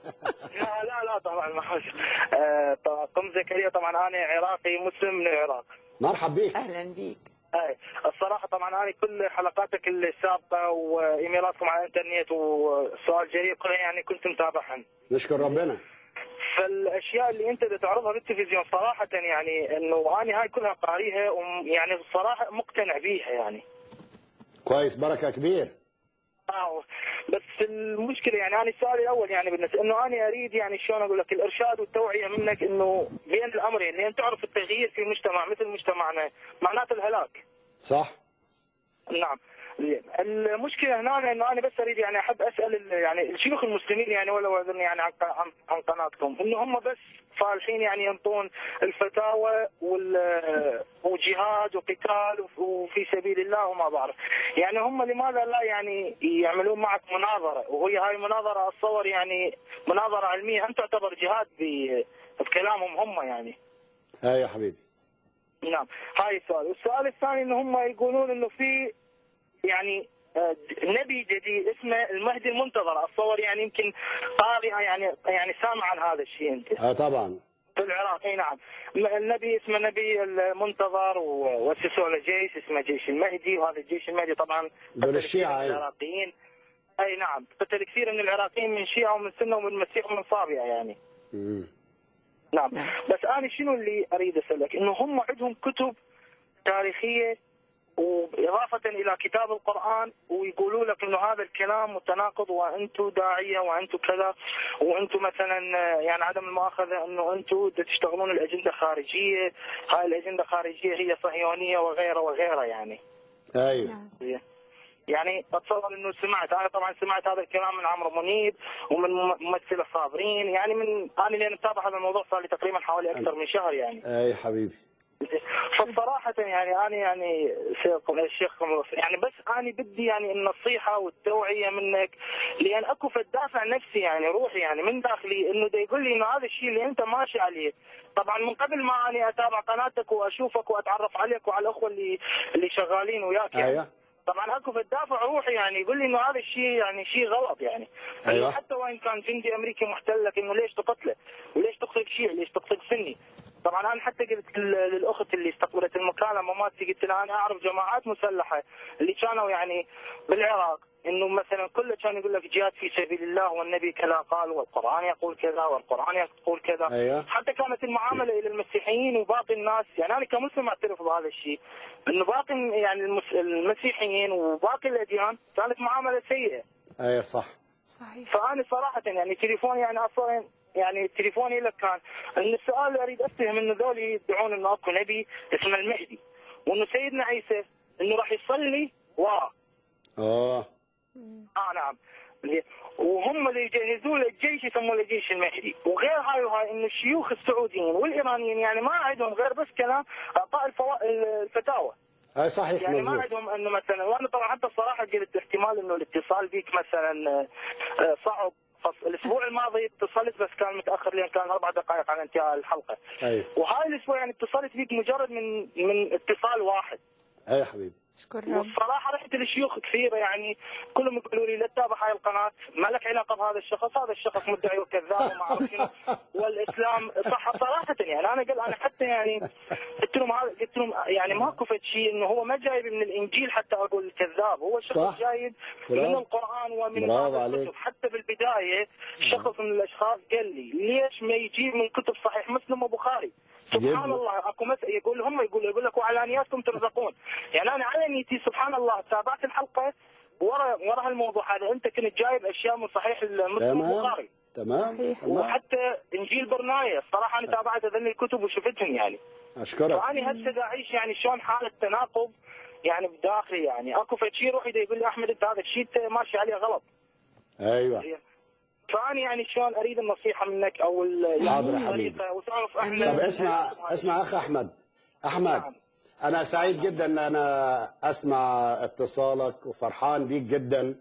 لا لا لا طبعا ما حش آه، طبعا قم زكريا طبعا انا عراقي مسلم من العراق مرحب بيك أهلا بيك اي الصراحه طبعا انا كل حلقاتك السابقه وايميلاتكم على الانترنت وسؤال جريء كلها يعني كنت متابعهم نشكر ربنا فالاشياء اللي انت بتعرضها بالتلفزيون صراحه يعني انه انا هاي كلها قاريها ويعني بصراحه مقتنع بيها يعني كويس بركة كبير آه، بس المشكله يعني انا السؤال الاول يعني بالنسبه انه انا اريد يعني شلون اقول لك الارشاد والتوعيه منك انه بين الامرين لان تعرف التغيير في مجتمع مثل مجتمعنا معناته الهلاك صح نعم زين. المشكله هنا انه انا بس اريد يعني احب اسال ال- يعني الشيوخ المسلمين يعني ولا وزن يعني عن عن- عن قناتكم انه هم بس فالحين يعني ينطون الفتاوى وال وجهاد وقتال وف- وفي سبيل الله وما بعرف يعني هم لماذا لا يعني يعملون معك مناظره وهي هاي المناظره اتصور يعني مناظره علميه ان تعتبر جهاد ب- بكلامهم هم يعني ايوه يا حبيبي نعم هاي السؤال والسؤال الثاني ان هم يقولون انه في يعني آه، نبي جديد اسمه المهدي المنتظر اتصور يعني يمكن قارئ يعني يعني سامع عن هذا الشيء انت اه طبعا في العراق اي نعم م- النبي اسمه نبي المنتظر و- واسسوا له جيش اسمه جيش المهدي وهذا الجيش المهدي طبعا دول قتل الشيعة، كثير من أيوة. العراقيين اي نعم قتل كثير من العراقيين من شيعه ومن سنه ومن مسيح ومن صابئه يعني مم. نعم بس انا شنو اللي اريد اسالك انه هم عندهم كتب تاريخيه وإضافة إلى كتاب القرآن ويقولوا لك إنه هذا الكلام متناقض وأنتم داعية وأنتم كذا وأنتم مثلا آه، يعني عدم المؤاخذة إنه أنتم تشتغلون الأجندة خارجية هاي الأجندة الخارجية هي صهيونية وغيرها وغيرها يعني ايوه يعني اتصور انه سمعت انا طبعا سمعت هذا الكلام من عمرو منيب ومن ممثله صابرين يعني من انا لان متابع هذا الموضوع صار لي تقريبا حوالي اكثر من شهر يعني اي حبيبي فصراحة يعني أنا يعني شيخ الشيخ يعني بس أنا بدي يعني النصيحة والتوعية منك لأن أكو فدافع نفسي يعني روحي يعني من داخلي إنه دا يقول لي إنه هذا الشيء اللي أنت ماشي عليه طبعا من قبل ما أنا أتابع قناتك وأشوفك وأتعرف عليك وعلى الأخوة اللي اللي شغالين وياك يعني ايوه طبعا اكو في الدافع روحي يعني يقول لي انه هذا الشيء يعني شيء غلط يعني أيوة. إنه حتى وان كان جندي امريكي محتلك انه ليش تقتله؟ وليش تقتل شيعي؟ ليش تقتل سني؟ طبعا انا حتى قلت لل- للاخت اللي استقبلت المكالمه مالتي قلت لها انا اعرف جماعات مسلحه اللي كانوا يعني بالعراق انه مثلا كله كان يقول لك جهاد في سبيل الله والنبي كذا قال والقران يقول كذا والقران يقول كذا أيوة. حتى كانت المعامله الى المسيحيين وباقي الناس يعني انا كمسلم اعترف بهذا الشيء انه باقي يعني المس- المسيحيين وباقي الاديان كانت معامله سيئه ايوه صح صحيح فانا صراحه يعني تليفوني يعني اصلا يعني تليفوني لك كان ان السؤال اللي اريد افتهم انه ذول يدعون انه اكو نبي اسمه المهدي وانه سيدنا عيسى انه راح يصلي وراه اه اه نعم وهم اللي يجهزون الجيش يسموه الجيش المهدي وغير هاي وهاي انه الشيوخ السعوديين والايرانيين يعني ما عندهم غير بس كلام اعطاء الفوا... الفتاوى اي صحيح يعني ما مظبوط عندهم انه مثلا وانا طبعا حتى الصراحه قلت احتمال انه الاتصال بيك مثلا آه، آه، صعب فص- الاسبوع الماضي اتصلت بس كان متاخر لان كان اربع دقائق على انتهاء الحلقه ايوه وهاي الاسبوع يعني اتصلت بيك مجرد من من اتصال واحد ايوه يا حبيبي اشكر رب والصراحه رحت لشيوخ كثيره يعني كلهم يقولوا لي لا تتابع هاي القناه ما لك علاقه بهذا الشخص هذا الشخص مدعي وكذاب وما اعرف شنو والاسلام صح صراحه يعني انا قل انا حتى يعني قلت لهم هذا- قلت لهم يعني ماكو فد شيء انه هو ما جايب من الانجيل حتى اقول كذاب هو الشخص صح. جايب من برافو. القران ومن برافو بعض عليك. الكتب حتى بالبدايه شخص من الاشخاص قال لي ليش ما يجيب من كتب صحيح مسلم وبخاري سبحان جدا. الله اكو مس... يقول هم يقول يقول لك وعلى نياتكم ترزقون يعني انا على نيتي سبحان الله تابعت الحلقه ورا ورا هالموضوع هذا انت كنت جايب اشياء من صحيح المسلم تمام والبخاري تمام صحيح. تمام وحتى انجيل برنايه الصراحه انا تابعت هذول الكتب وشفتهم يعني اشكرك فاني هسه دا اعيش يعني شلون حاله تناقض يعني بداخلي يعني اكو فد شيء يروح يقول لي احمد انت هذا الشيء انت ماشي عليه غلط ايوه فاني يعني شلون اريد النصيحه منك او ال- حاضر يا يعني حبيبي. الطريقة وتعرف احمد طب اسمع اسمع اخ احمد احمد نعم. انا سعيد جدا ان انا اسمع اتصالك وفرحان بيك جدا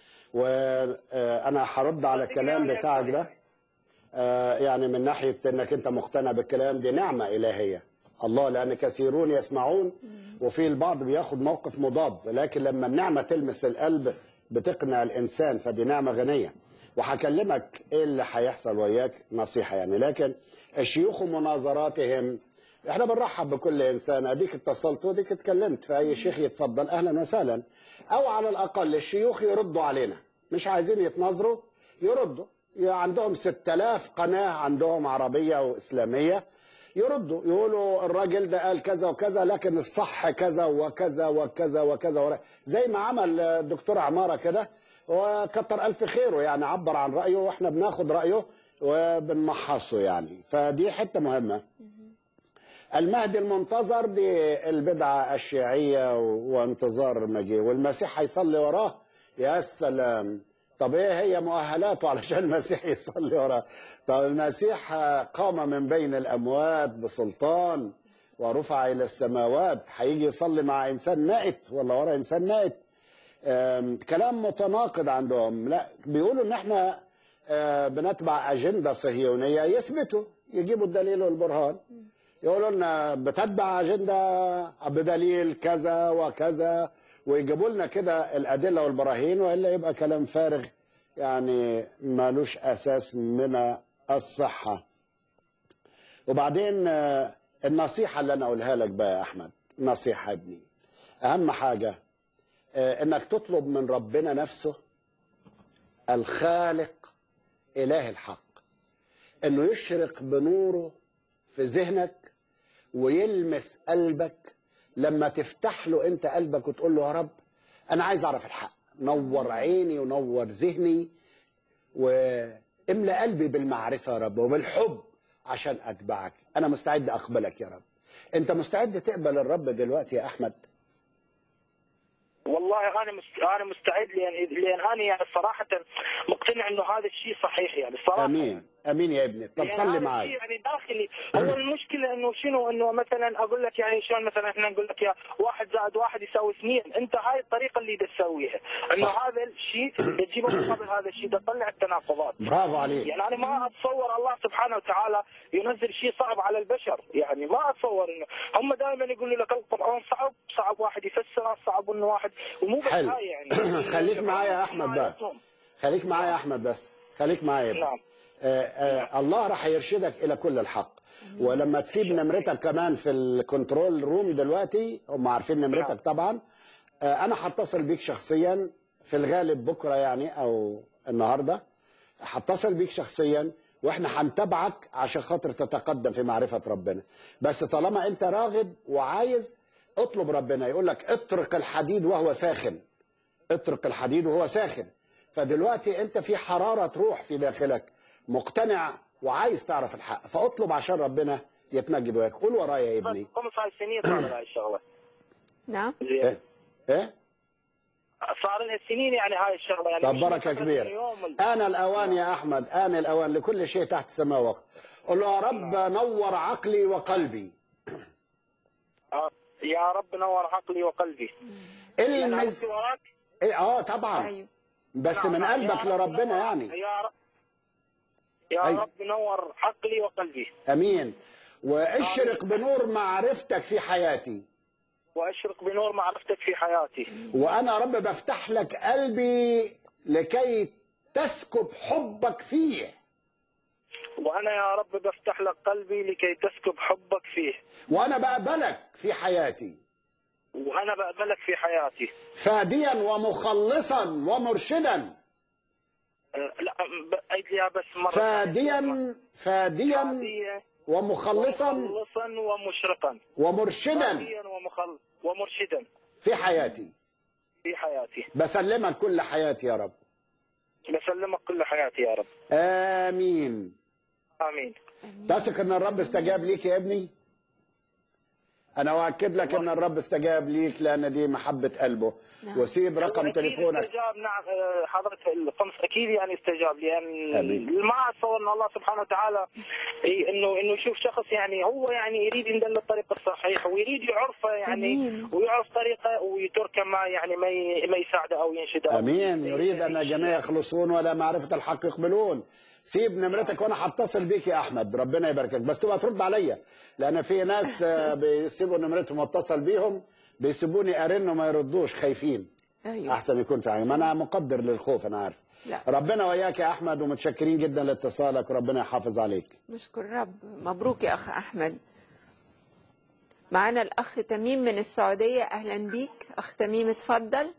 وانا هرد على الكلام بتاعك ده آه، يعني من ناحيه انك انت مقتنع بالكلام دي نعمه الهيه الله لان كثيرون يسمعون وفي البعض بياخد موقف مضاد لكن لما النعمه تلمس القلب بتقنع الانسان فدي نعمه غنيه وهكلمك ايه اللي هيحصل وياك نصيحه يعني لكن الشيوخ ومناظراتهم احنا بنرحب بكل انسان اديك اتصلت وديك اتكلمت فاي شيخ يتفضل اهلا وسهلا او على الاقل الشيوخ يردوا علينا مش عايزين يتناظروا يردوا يا عندهم 6000 قناه عندهم عربيه واسلاميه يردوا يقولوا الراجل ده قال كذا وكذا لكن الصح كذا وكذا وكذا وكذا ورا- زي ما عمل الدكتور عماره كده وكتر الف خيره يعني عبر عن رايه واحنا بناخد رايه وبنمحصه يعني فدي حته مهمه المهدي المنتظر دي البدعة الشيعية وانتظار مجيء والمسيح هيصلي وراه يا سلام طب ايه هي مؤهلاته علشان المسيح يصلي وراه طب المسيح قام من بين الاموات بسلطان ورفع الى السماوات هيجي يصلي مع انسان مائت ولا ورا انسان مائت آم، كلام متناقض عندهم لا بيقولوا ان احنا آه، بنتبع اجنده صهيونيه يثبتوا يجيبوا الدليل والبرهان يقولوا لنا بتتبع اجنده بدليل كذا وكذا ويجيبوا لنا كده الادله والبراهين والا يبقى كلام فارغ يعني مالوش اساس من الصحه وبعدين آه، النصيحه اللي انا اقولها لك بقى يا احمد نصيحه يا ابني اهم حاجه آه، انك تطلب من ربنا نفسه الخالق اله الحق انه يشرق بنوره في ذهنك ويلمس قلبك لما تفتح له انت قلبك وتقول له يا رب انا عايز اعرف الحق نور عيني ونور ذهني واملأ قلبي بالمعرفة يا رب وبالحب عشان اتبعك انا مستعد اقبلك يا رب انت مستعد تقبل الرب دلوقتي يا احمد والله انا مست... انا مستعد لان لان انا يعني صراحه مقتنع انه هذا الشيء صحيح يعني الصراحه امين امين يا ابني طب يعني صلي هذا معاي الشيء يعني داخلي هو المشكله انه شنو انه مثلا اقول لك يعني شلون مثلا احنا نقول لك يا واحد زائد واحد يساوي اثنين انت هاي الطريقه اللي تسويها انه صح. هذا الشيء تجيبه مقابل هذا الشيء تطلع التناقضات برافو عليك يعني انا ما اتصور الله سبحانه وتعالى ينزل شيء صعب على البشر يعني ما اتصور انه هم دائما يقولوا لك القران صعب صعب واحد يفسره صعب انه واحد ومو بس حلو. هاي يعني خليك معايا يا أحمد بقى. خليك معايا يا احمد بس خليك معايا يا ابني نعم آه آه الله راح يرشدك الى كل الحق ولما تسيب نمرتك كمان في الكنترول روم دلوقتي هم عارفين نمرتك طبعا آه انا هتصل بيك شخصيا في الغالب بكره يعني او النهارده هتصل بيك شخصيا واحنا هنتابعك عشان خاطر تتقدم في معرفه ربنا بس طالما انت راغب وعايز اطلب ربنا يقول لك اطرق الحديد وهو ساخن اطرق الحديد وهو ساخن فدلوقتي انت في حراره روح في داخلك مقتنع وعايز تعرف الحق فاطلب عشان ربنا يتمجد وياك قول ورايا يا بس ابني خمس هاي سنين صار هاي الشغله نعم زين ايه ايه صار لها سنين يعني هاي الشغله يعني طب مش بركه مثلاً كبيره اليوم ال- آن الأوان يا أحمد آن الأوان لكل شيء تحت السماء وقت قل له يا رب نور عقلي وقلبي آه، يا رب نور عقلي وقلبي يعني أنا المس أمشي وراك إيه اه طبعا ايوه بس نعم، من نعم. قلبك يا رب لربنا نور- يعني يا رب يا أيوة. رب نور عقلي وقلبي امين واشرق بنور معرفتك في حياتي واشرق بنور معرفتك في حياتي وانا يا رب بفتح لك قلبي لكي تسكب حبك فيه وانا يا رب بفتح لك قلبي لكي تسكب حبك فيه وانا بقبلك في حياتي وانا بقبلك في حياتي فاديا ومخلصا ومرشدا أه، لا ب- عيد لي إياها بس مره فاديا فاديا فادية ومخلصا ومخلصا ومشرقا ومرشدا فاديا ومخل ومرشدا في حياتي في حياتي بسلمك كل حياتي يا رب بسلمك كل حياتي يا رب امين امين تثق ان الرب استجاب ليك يا ابني انا اؤكد لك ان الرب استجاب ليك لان دي محبه قلبه نعم. وسيب رقم أكيد تليفونك استجاب نعم آه، حضرة القمص اكيد يعني استجاب لان آمين. ما اتصور ان الله سبحانه وتعالى ي- انه انه يشوف شخص يعني هو يعني يريد يدل الطريق الصحيح ويريد يعرفه يعني آمين. ويعرف طريقه ويتركه ما يعني ما ي- ما يساعده او ينشده امين يريد ان الجميع يخلصون ولا معرفه الحق يقبلون سيب نمرتك وانا هتصل بيك يا احمد ربنا يباركك بس تبقى ترد عليا لان في ناس آه، بيسيبوا نمرتهم واتصل بيهم بيسيبوني ارن وما يردوش خايفين ايوه احسن يكون في عين ما انا مقدر للخوف انا عارف لا. ربنا وياك يا احمد ومتشكرين جدا لاتصالك وربنا يحافظ عليك نشكر رب مبروك يا اخ احمد معانا الاخ تميم من السعوديه اهلا بيك اخ تميم اتفضل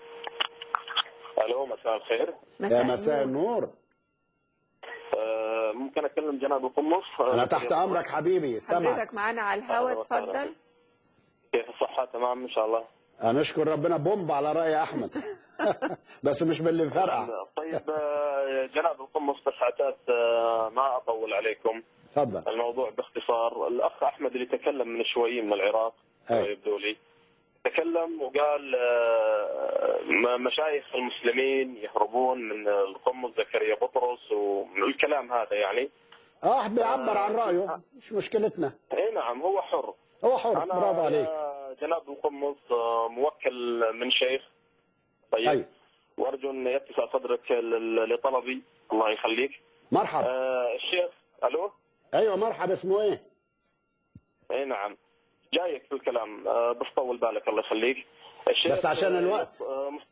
الو مساء الخير يا مساء مساء النور النور آه، ممكن اكلم جناب القمص آه، انا تحت امرك حبيبي سامعك حضرتك معانا على الهوا أهلا وسهلا اتفضل فيك. كيف الصحه تمام ان شاء الله نشكر ربنا بومب على راي احمد بس مش باللي مفرقع طيب آه، جناب القمص بس عتاد آه، ما اطول عليكم اتفضل الموضوع باختصار الاخ احمد اللي تكلم من شوي من العراق أي. يبدو لي تكلم وقال آه، م- مشايخ المسلمين يهربون من القمص زكريا بطرس والكلام هذا يعني اه بيعبر عن رايه مش مشكلتنا اي نعم هو حر هو حر أنا برافو عليك يا جناب القمص آه، موكل من شيخ طيب أي. وارجو ان يتسع صدرك ل- لطلبي الله يخليك مرحبا آه الشيخ الو ايوه مرحبا اسمه ايه اي نعم جايك في الكلام آه بس طول بالك الله يخليك الشيخ بس عشان آه، الوقت. آه، مس-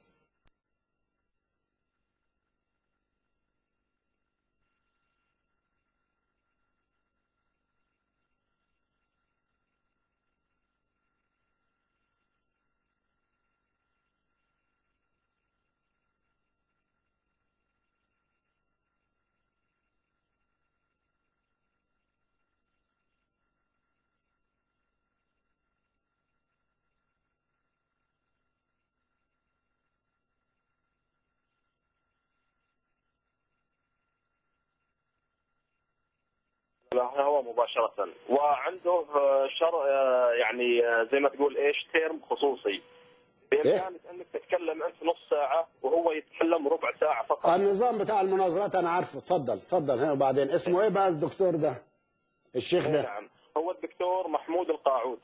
الهواء مباشرة وعنده آه، شر آه، يعني آه، زي ما تقول ايش تيرم خصوصي بامكانك انك تتكلم انت نص ساعة وهو يتكلم ربع ساعة فقط النظام بتاع المناظرات انا عارفه اتفضل اتفضل ها وبعدين اسمه ايه بقى الدكتور ده الشيخ إيه ده نعم هو الدكتور محمود القاعود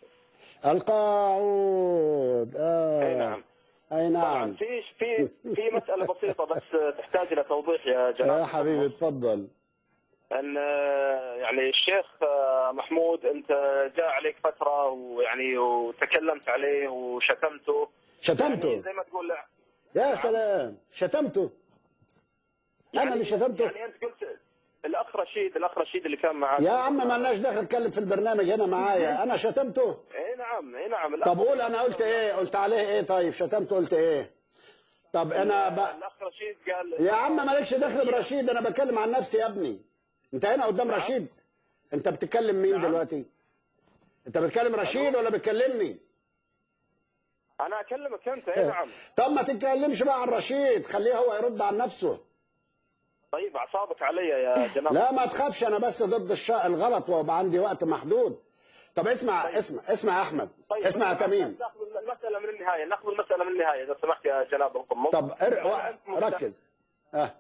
القاعود اه اي نعم اي طبعا نعم في في في مسألة بسيطة بس آه، تحتاج إلى توضيح يا جناب يا حبيبي اتفضل ان آه، يعني الشيخ آه، محمود انت جاء عليك فتره ويعني وتكلمت عليه وشتمته شتمته يعني زي ما تقول يا سلام شتمته انا اللي شتمته يعني انت قلت الاخ رشيد الاخ رشيد اللي كان معك يا عم ما لناش دخل اتكلم في البرنامج هنا معايا انا شتمته اي نعم اي نعم الأخ- طب قول انا قلت ايه قلت عليه ايه طيب شتمته قلت ايه طب انا ب... الاخ رشيد قال يا عم مالكش دخل برشيد انا بتكلم عن نفسي يا ابني انت هنا قدام رشيد انت بتتكلم مين دلوقتي انت بتكلم رشيد ولا بتكلمني انا اكلمك انت اي نعم طب ما تتكلمش بقى عن رشيد خليه هو يرد عن نفسه طيب اعصابك علي يا جناب لا ما تخافش انا بس ضد الشيء الغلط ويبقى عندي وقت محدود طب اسمع اسمع اسمع يا احمد طيب اسمع يا تميم ناخذ المساله من النهايه ناخذ المساله من النهايه اذا سمحت يا جناب القمص طب ار... و- ركز اه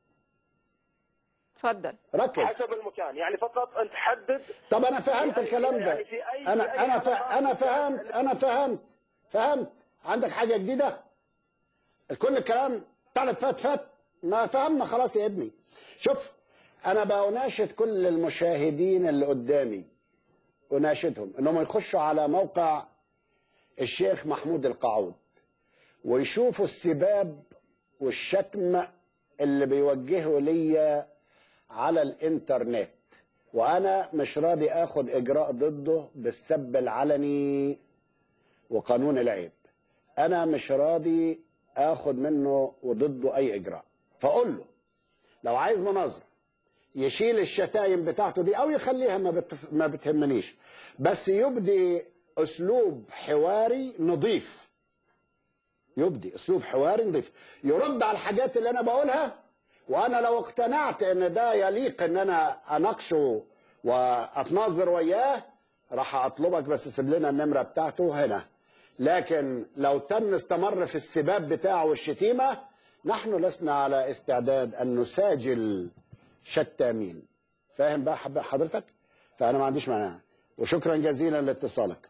اتفضل ركز حسب المكان يعني فقط انت حدد طب انا فهمت الكلام ده يعني في أي- في انا أي انا ف... حلقة انا فهمت انا فهمت فهمت عندك حاجه جديده كل الكلام ثلاث فات فات ما فهمنا خلاص يا ابني شوف انا بناشد كل المشاهدين اللي قدامي اناشدهم انهم يخشوا على موقع الشيخ محمود القعود ويشوفوا السباب والشتم اللي بيوجهه ليا على الانترنت وانا مش راضي اخد اجراء ضده بالسب العلني وقانون العيب انا مش راضي اخد منه وضده اي اجراء فاقول له لو عايز مناظره يشيل الشتايم بتاعته دي او يخليها ما, بتف... ما بتهمنيش بس يبدي اسلوب حواري نظيف يبدي اسلوب حواري نظيف يرد على الحاجات اللي انا بقولها وانا لو اقتنعت ان ده يليق ان انا اناقشه واتناظر وياه راح اطلبك بس سيب لنا النمره بتاعته هنا لكن لو تم استمر في السباب بتاعه والشتيمه نحن لسنا على استعداد ان نساجل شتامين فاهم بقى حب- حضرتك فانا ما عنديش مانع وشكرا جزيلا لاتصالك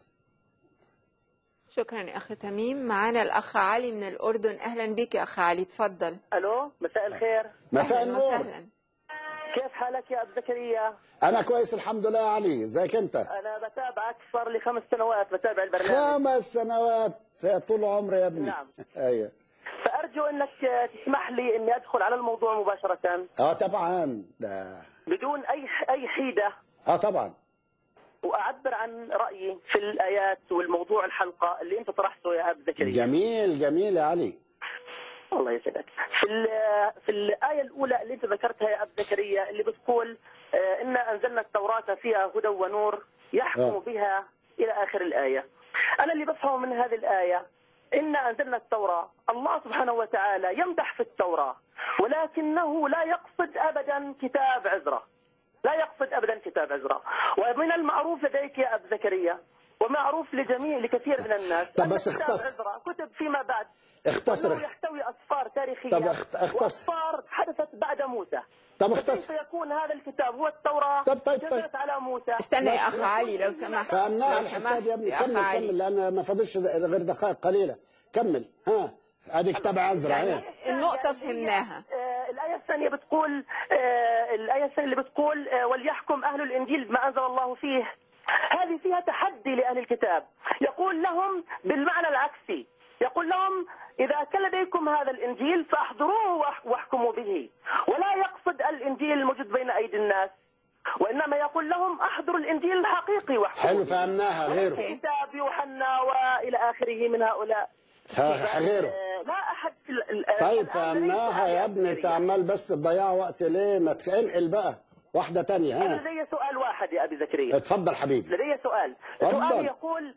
شكرا يا اخ تميم معانا الاخ علي من الاردن اهلا بك يا اخ علي تفضل الو مساء الخير مساء أهلاً النور وسهلا كيف حالك يا ابو زكريا؟ انا كويس الحمد لله يا علي ازيك انت انا بتابعك صار لي خمس سنوات بتابع البرنامج خمس سنوات طول عمري يا ابني نعم. ايوه فارجو انك تسمح لي اني ادخل على الموضوع مباشره اه طبعا ده بدون اي اي حيده اه طبعا واعبر عن رايي في الايات والموضوع الحلقه اللي انت طرحته يا ابو زكريا جميل جميل يا علي الله يسعدك في ال- في الايه الاولى اللي انت ذكرتها يا ابو زكريا اللي بتقول آه، انا انزلنا التوراه فيها هدى ونور يحكم آه. بها الى اخر الايه انا اللي بفهمه من هذه الايه انا انزلنا التوراه الله سبحانه وتعالى يمدح في التوراه ولكنه لا يقصد ابدا كتاب عزره لا يقصد ابدا كتاب عزرا ومن المعروف لديك يا ابو زكريا ومعروف لجميع لكثير من الناس طب أن بس كتاب اختص- عزرا كتب فيما بعد اختصر أنه يحتوي أسفار تاريخية طب اخت- اختصر. وأسفار حدثت بعد موسى طب فكيف اختصر يكون هذا الكتاب هو التوراة طب طيب طيب. نزلت على موسى استنى يا اخ علي لو سمحت فهمناها لو الحكايه سمحت دي يا ابني يا اخ كمل علي كمل لان ما فاضلش غير دقائق قليله كمل ها ادي كتاب عزرا يعني ها النقطة فهمناها آه، الآية الثانية بتقول آه، الآية الثانية اللي بتقول آه، وليحكم أهل الإنجيل بما أنزل الله فيه هذه فيها تحدي لأهل الكتاب يقول لهم بالمعنى العكسي يقول لهم إذا كان لديكم هذا الإنجيل فاحضروه واح- واحكموا به ولا يقصد الإنجيل الموجود بين أيدي الناس وإنما يقول لهم احضروا الإنجيل الحقيقي واحكموا حلو به. فهمناها غيره كتاب يوحنا وإلى آخره من هؤلاء ها غيره آه، لا أحد في ال- ال- طيب الآن فهمناها يا ابني انت عمال بس تضيع وقت ليه ما تنقل بقى واحده تانية أنا ها لدي سؤال واحد يا أبي زكريا اتفضل حبيبي لدي سؤال تفضل. السؤال يقول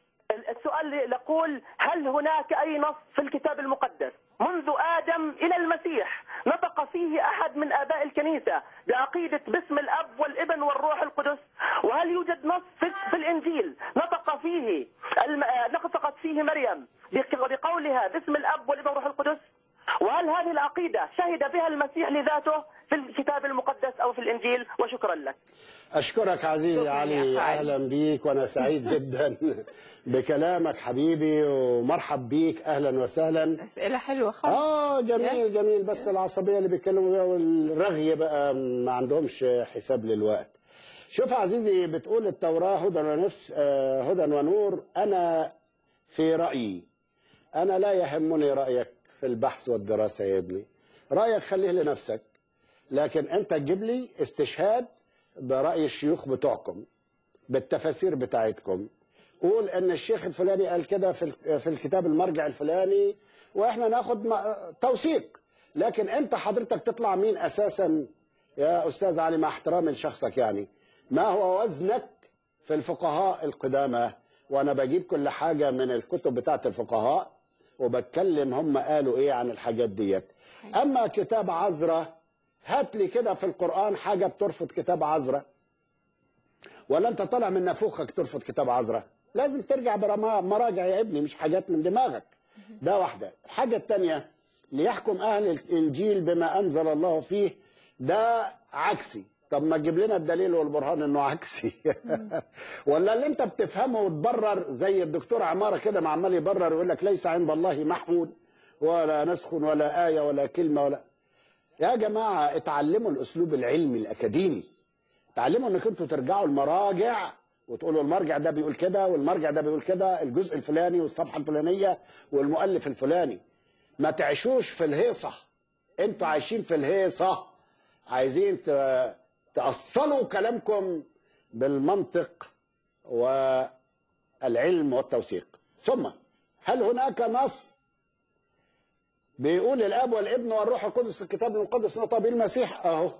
السؤال يقول هل هناك أي نص في الكتاب المقدس منذ آدم إلى المسيح نطق فيه أحد من آباء الكنيسة بعقيدة باسم الأب والابن والروح القدس وهل يوجد نص في, في الإنجيل نطق فيه الم... آه، نطقت فيه مريم بق- بقولها باسم الأب والابن والروح القدس وهل هذه العقيدة شهد بها المسيح لذاته في الكتاب المقدس أو في الإنجيل وشكرا لك اشكرك عزيزي شكراً يا علي أخ علي. اهلا بيك وانا سعيد جدا بكلامك حبيبي ومرحب بيك اهلا وسهلا اسئله حلوه خالص اه جميل Yes. جميل بس العصبيه اللي بيتكلموا بيها والرغي بقى ما عندهمش حساب للوقت شوف يا عزيزي بتقول التوراه هدى ونفس آه، هدى ونور انا في رايي انا لا يهمني رايك في البحث والدراسه يا ابني رايك خليه لنفسك لكن انت تجيب لي استشهاد براي الشيوخ بتوعكم بالتفاسير بتاعتكم قول ان الشيخ الفلاني قال كده في ال- في الكتاب المرجع الفلاني واحنا ناخد م- توثيق لكن انت حضرتك تطلع مين اساسا يا استاذ علي مع احترامي لشخصك يعني ما هو وزنك في الفقهاء القدامى وانا بجيب كل حاجه من الكتب بتاعت الفقهاء وبتكلم هم قالوا ايه عن الحاجات ديت اما كتاب عزرا هات لي كده في القران حاجه بترفض كتاب عزرا ولا انت طالع من نافوخك ترفض كتاب عزرا لازم ترجع بمراجع يا ابني مش حاجات من دماغك ده واحدة الحاجة التانية ليحكم أهل الإنجيل بما أنزل الله فيه ده عكسي طب ما تجيب لنا الدليل والبرهان انه عكسي ولا اللي انت بتفهمه وتبرر زي الدكتور عماره كده ما عمال يبرر يقول لك ليس عند الله محو ولا نسخ ولا ايه ولا كلمه ولا يا جماعه اتعلموا الاسلوب العلمي الاكاديمي اتعلموا انك انتوا ترجعوا المراجع وتقولوا المرجع ده بيقول كده والمرجع ده بيقول كده الجزء الفلاني والصفحه الفلانيه والمؤلف الفلاني ما تعيشوش في الهيصه انتوا عايشين في الهيصه عايزين ت- تأصلوا كلامكم بالمنطق والعلم والتوثيق ثم هل هناك نص بيقول الاب والابن والروح القدس في الكتاب المقدس نقطه بالمسيح اهو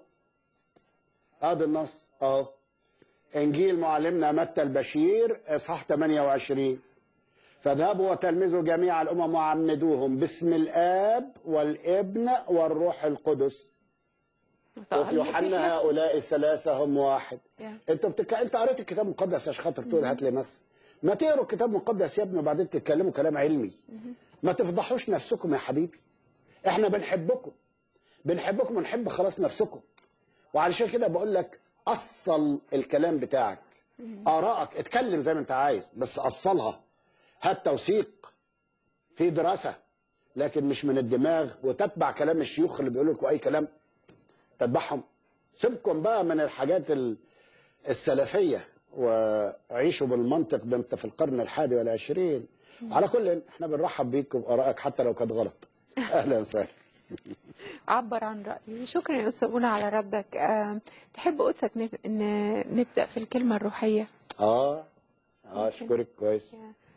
ادي النص اهو انجيل معلمنا متى البشير اصحاح 28 فاذهبوا وتلمذوا جميع الامم وعمدوهم باسم الاب والابن والروح القدس وفي يوحنا هؤلاء الثلاثه هم واحد انت بتك... انت قريت الكتاب المقدس عشان خاطر تقول هات لي نص ما تقروا الكتاب المقدس يا ابني وبعدين تتكلموا كلام علمي ما تفضحوش نفسكم يا حبيبي احنا بنحبكم بنحبكم ونحب خلاص نفسكم وعلشان كده بقول لك اصل الكلام بتاعك ارائك اتكلم زي ما انت عايز بس اصلها هات توثيق في دراسه لكن مش من الدماغ وتتبع كلام الشيوخ اللي بيقولوا لكم اي كلام تتبعهم سيبكم بقى من الحاجات ال- السلفيه وعيشوا بالمنطق ده انت في القرن الحادي والعشرين على كل احنا بنرحب بيك وبارائك حتى لو كانت غلط اهلا وسهلا عبر عن رأيه شكرا يا أستاذ منى على ردك آه، تحب قدسك نب- ن- نبدأ في الكلمة الروحية اه اه اشكرك كويس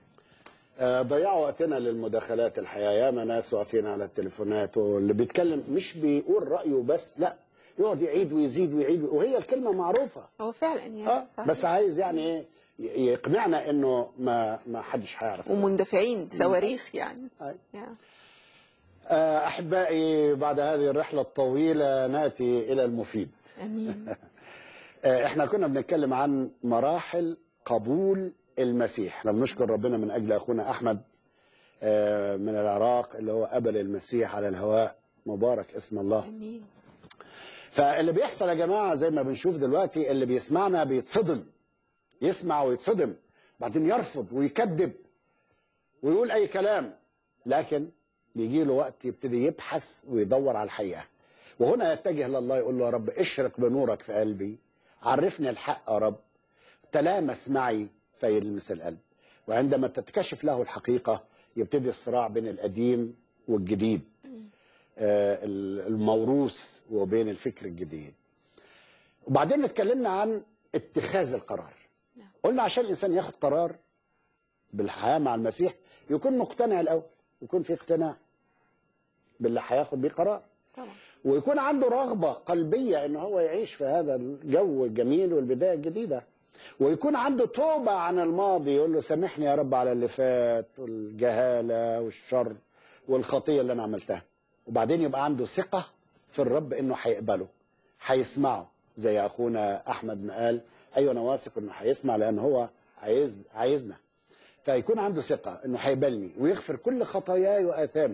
آه ضيعوا وقتنا للمداخلات الحقيقه ياما ناس واقفين على التليفونات واللي بيتكلم مش بيقول رايه بس لا يقعد يعيد ويزيد ويعيد وهي الكلمة معروفة هو فعلا يعني اه صح بس عايز يعني ايه ي- يقنعنا انه ما ما حدش هيعرف ومندفعين صواريخ يعني أي. يا. آه، احبائي بعد هذه الرحلة الطويلة ناتي الى المفيد امين آه، احنا كنا بنتكلم عن مراحل قبول المسيح احنا بنشكر ربنا من اجل اخونا احمد آه، من العراق اللي هو قبل المسيح على الهواء مبارك اسم الله امين فاللي بيحصل يا جماعه زي ما بنشوف دلوقتي اللي بيسمعنا بيتصدم يسمع ويتصدم بعدين يرفض ويكذب ويقول اي كلام لكن بيجي له وقت يبتدي يبحث ويدور على الحقيقه وهنا يتجه لله يقول له يا رب اشرق بنورك في قلبي عرفني الحق يا رب تلامس معي فيلمس القلب وعندما تتكشف له الحقيقه يبتدي الصراع بين القديم والجديد آه، الموروث وبين الفكر الجديد وبعدين اتكلمنا عن اتخاذ القرار قلنا عشان الانسان ياخد قرار بالحياه مع المسيح يكون مقتنع الاول يكون في اقتناع باللي هياخد بيه قرار طبعا ويكون عنده رغبه قلبيه ان هو يعيش في هذا الجو الجميل والبدايه الجديده ويكون عنده توبه عن الماضي يقول له سامحني يا رب على اللي فات والجهاله والشر والخطيه اللي انا عملتها وبعدين يبقى عنده ثقه في الرب انه هيقبله هيسمعه زي اخونا احمد ما قال ايوه انا واثق انه هيسمع لان هو عايز عايزنا فيكون عنده ثقه انه هيقبلني ويغفر كل خطاياي واثامي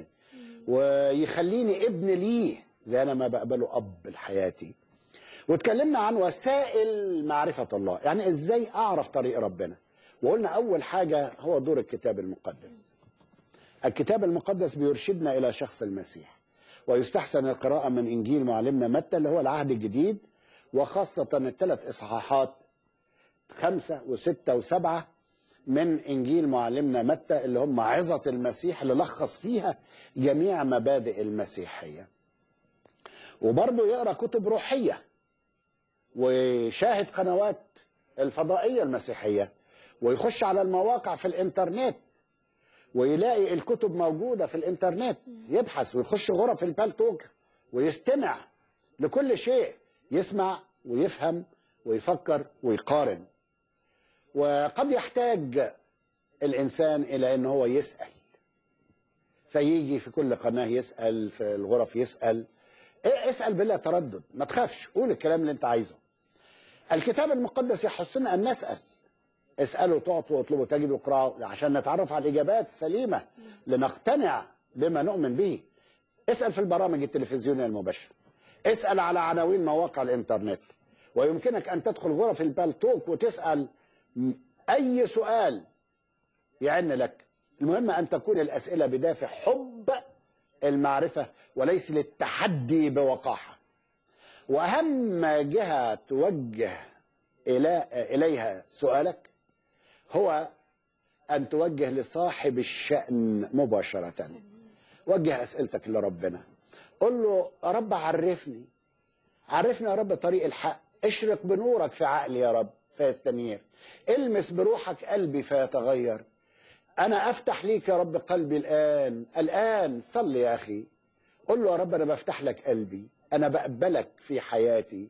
ويخليني ابن ليه زي انا ما بقبله اب لحياتي واتكلمنا عن وسائل معرفه الله يعني ازاي اعرف طريق ربنا وقلنا اول حاجه هو دور الكتاب المقدس الكتاب المقدس بيرشدنا الى شخص المسيح ويستحسن القراءه من انجيل معلمنا متى اللي هو العهد الجديد وخاصه الثلاث اصحاحات خمسه وسته وسبعه من انجيل معلمنا متى اللي هم عظه المسيح اللي لخص فيها جميع مبادئ المسيحيه وبرضه يقرا كتب روحيه ويشاهد قنوات الفضائيه المسيحيه ويخش على المواقع في الانترنت ويلاقي الكتب موجوده في الانترنت يبحث ويخش غرف البالتوك ويستمع لكل شيء يسمع ويفهم ويفكر ويقارن وقد يحتاج الانسان الى ان هو يسال فيجي في كل قناه يسال في الغرف يسال إيه اسال بلا تردد ما تخافش قول الكلام اللي انت عايزه الكتاب المقدس يحثنا ان نسال اسالوا تعطوا واطلبوا تجدوا اقرأوا عشان نتعرف على الاجابات السليمه لنقتنع بما نؤمن به اسال في البرامج التلفزيونيه المباشره اسال على عناوين مواقع الانترنت ويمكنك ان تدخل غرف البالتوك وتسال م- اي سؤال يعن لك المهم ان تكون الاسئله بدافع حب المعرفه وليس للتحدي بوقاحه واهم جهه توجه إلى إليها سؤالك هو أن توجه لصاحب الشأن مباشرة وجه أسئلتك لربنا قل له يا رب عرفني عرفني يا رب طريق الحق اشرق بنورك في عقلي يا رب فيستنير المس بروحك قلبي فيتغير انا افتح ليك يا رب قلبي الان الان صل يا اخي قل له يا رب انا بفتح لك قلبي انا بقبلك في حياتي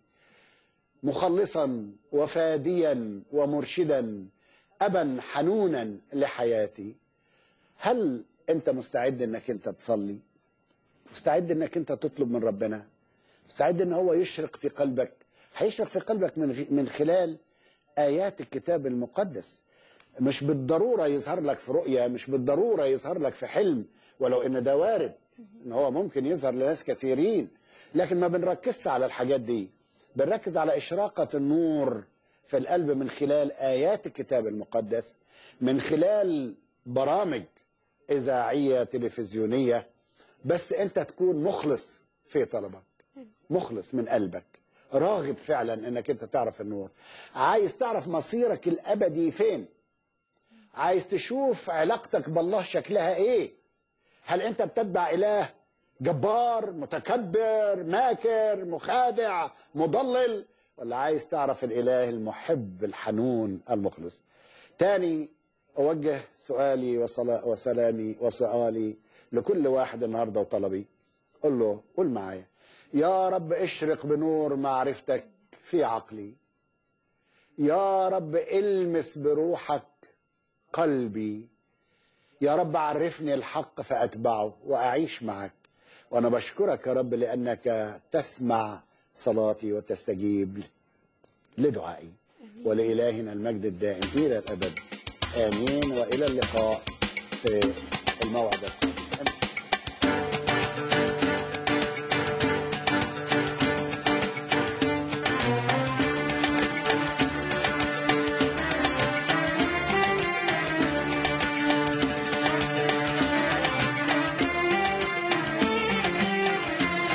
مخلصا وفاديا ومرشدا ابا حنونا لحياتي هل انت مستعد انك انت تصلي مستعد انك انت تطلب من ربنا مستعد ان هو يشرق في قلبك هيشرق في قلبك من غ- من خلال ايات الكتاب المقدس مش بالضروره يظهر لك في رؤيه مش بالضروره يظهر لك في حلم ولو ان ده وارد ان هو ممكن يظهر لناس كثيرين لكن ما بنركزش على الحاجات دي بنركز على اشراقه النور في القلب من خلال ايات الكتاب المقدس من خلال برامج اذاعيه تلفزيونيه بس انت تكون مخلص في طلبك مخلص من قلبك راغب فعلا انك انت تعرف النور عايز تعرف مصيرك الابدي فين عايز تشوف علاقتك بالله شكلها ايه هل انت بتتبع اله جبار متكبر ماكر مخادع مضلل ولا عايز تعرف الاله المحب الحنون المخلص تاني اوجه سؤالي وصلا- وسلامي وسؤالي لكل واحد النهارده وطلبي قل له قل معايا يا رب اشرق بنور معرفتك في عقلي يا رب المس بروحك قلبي يا رب عرفني الحق فاتبعه واعيش معك وانا بشكرك يا رب لانك تسمع صلاتي وتستجيب لدعائي ولالهنا المجد الدائم الى الابد امين والى اللقاء في الموعد القادم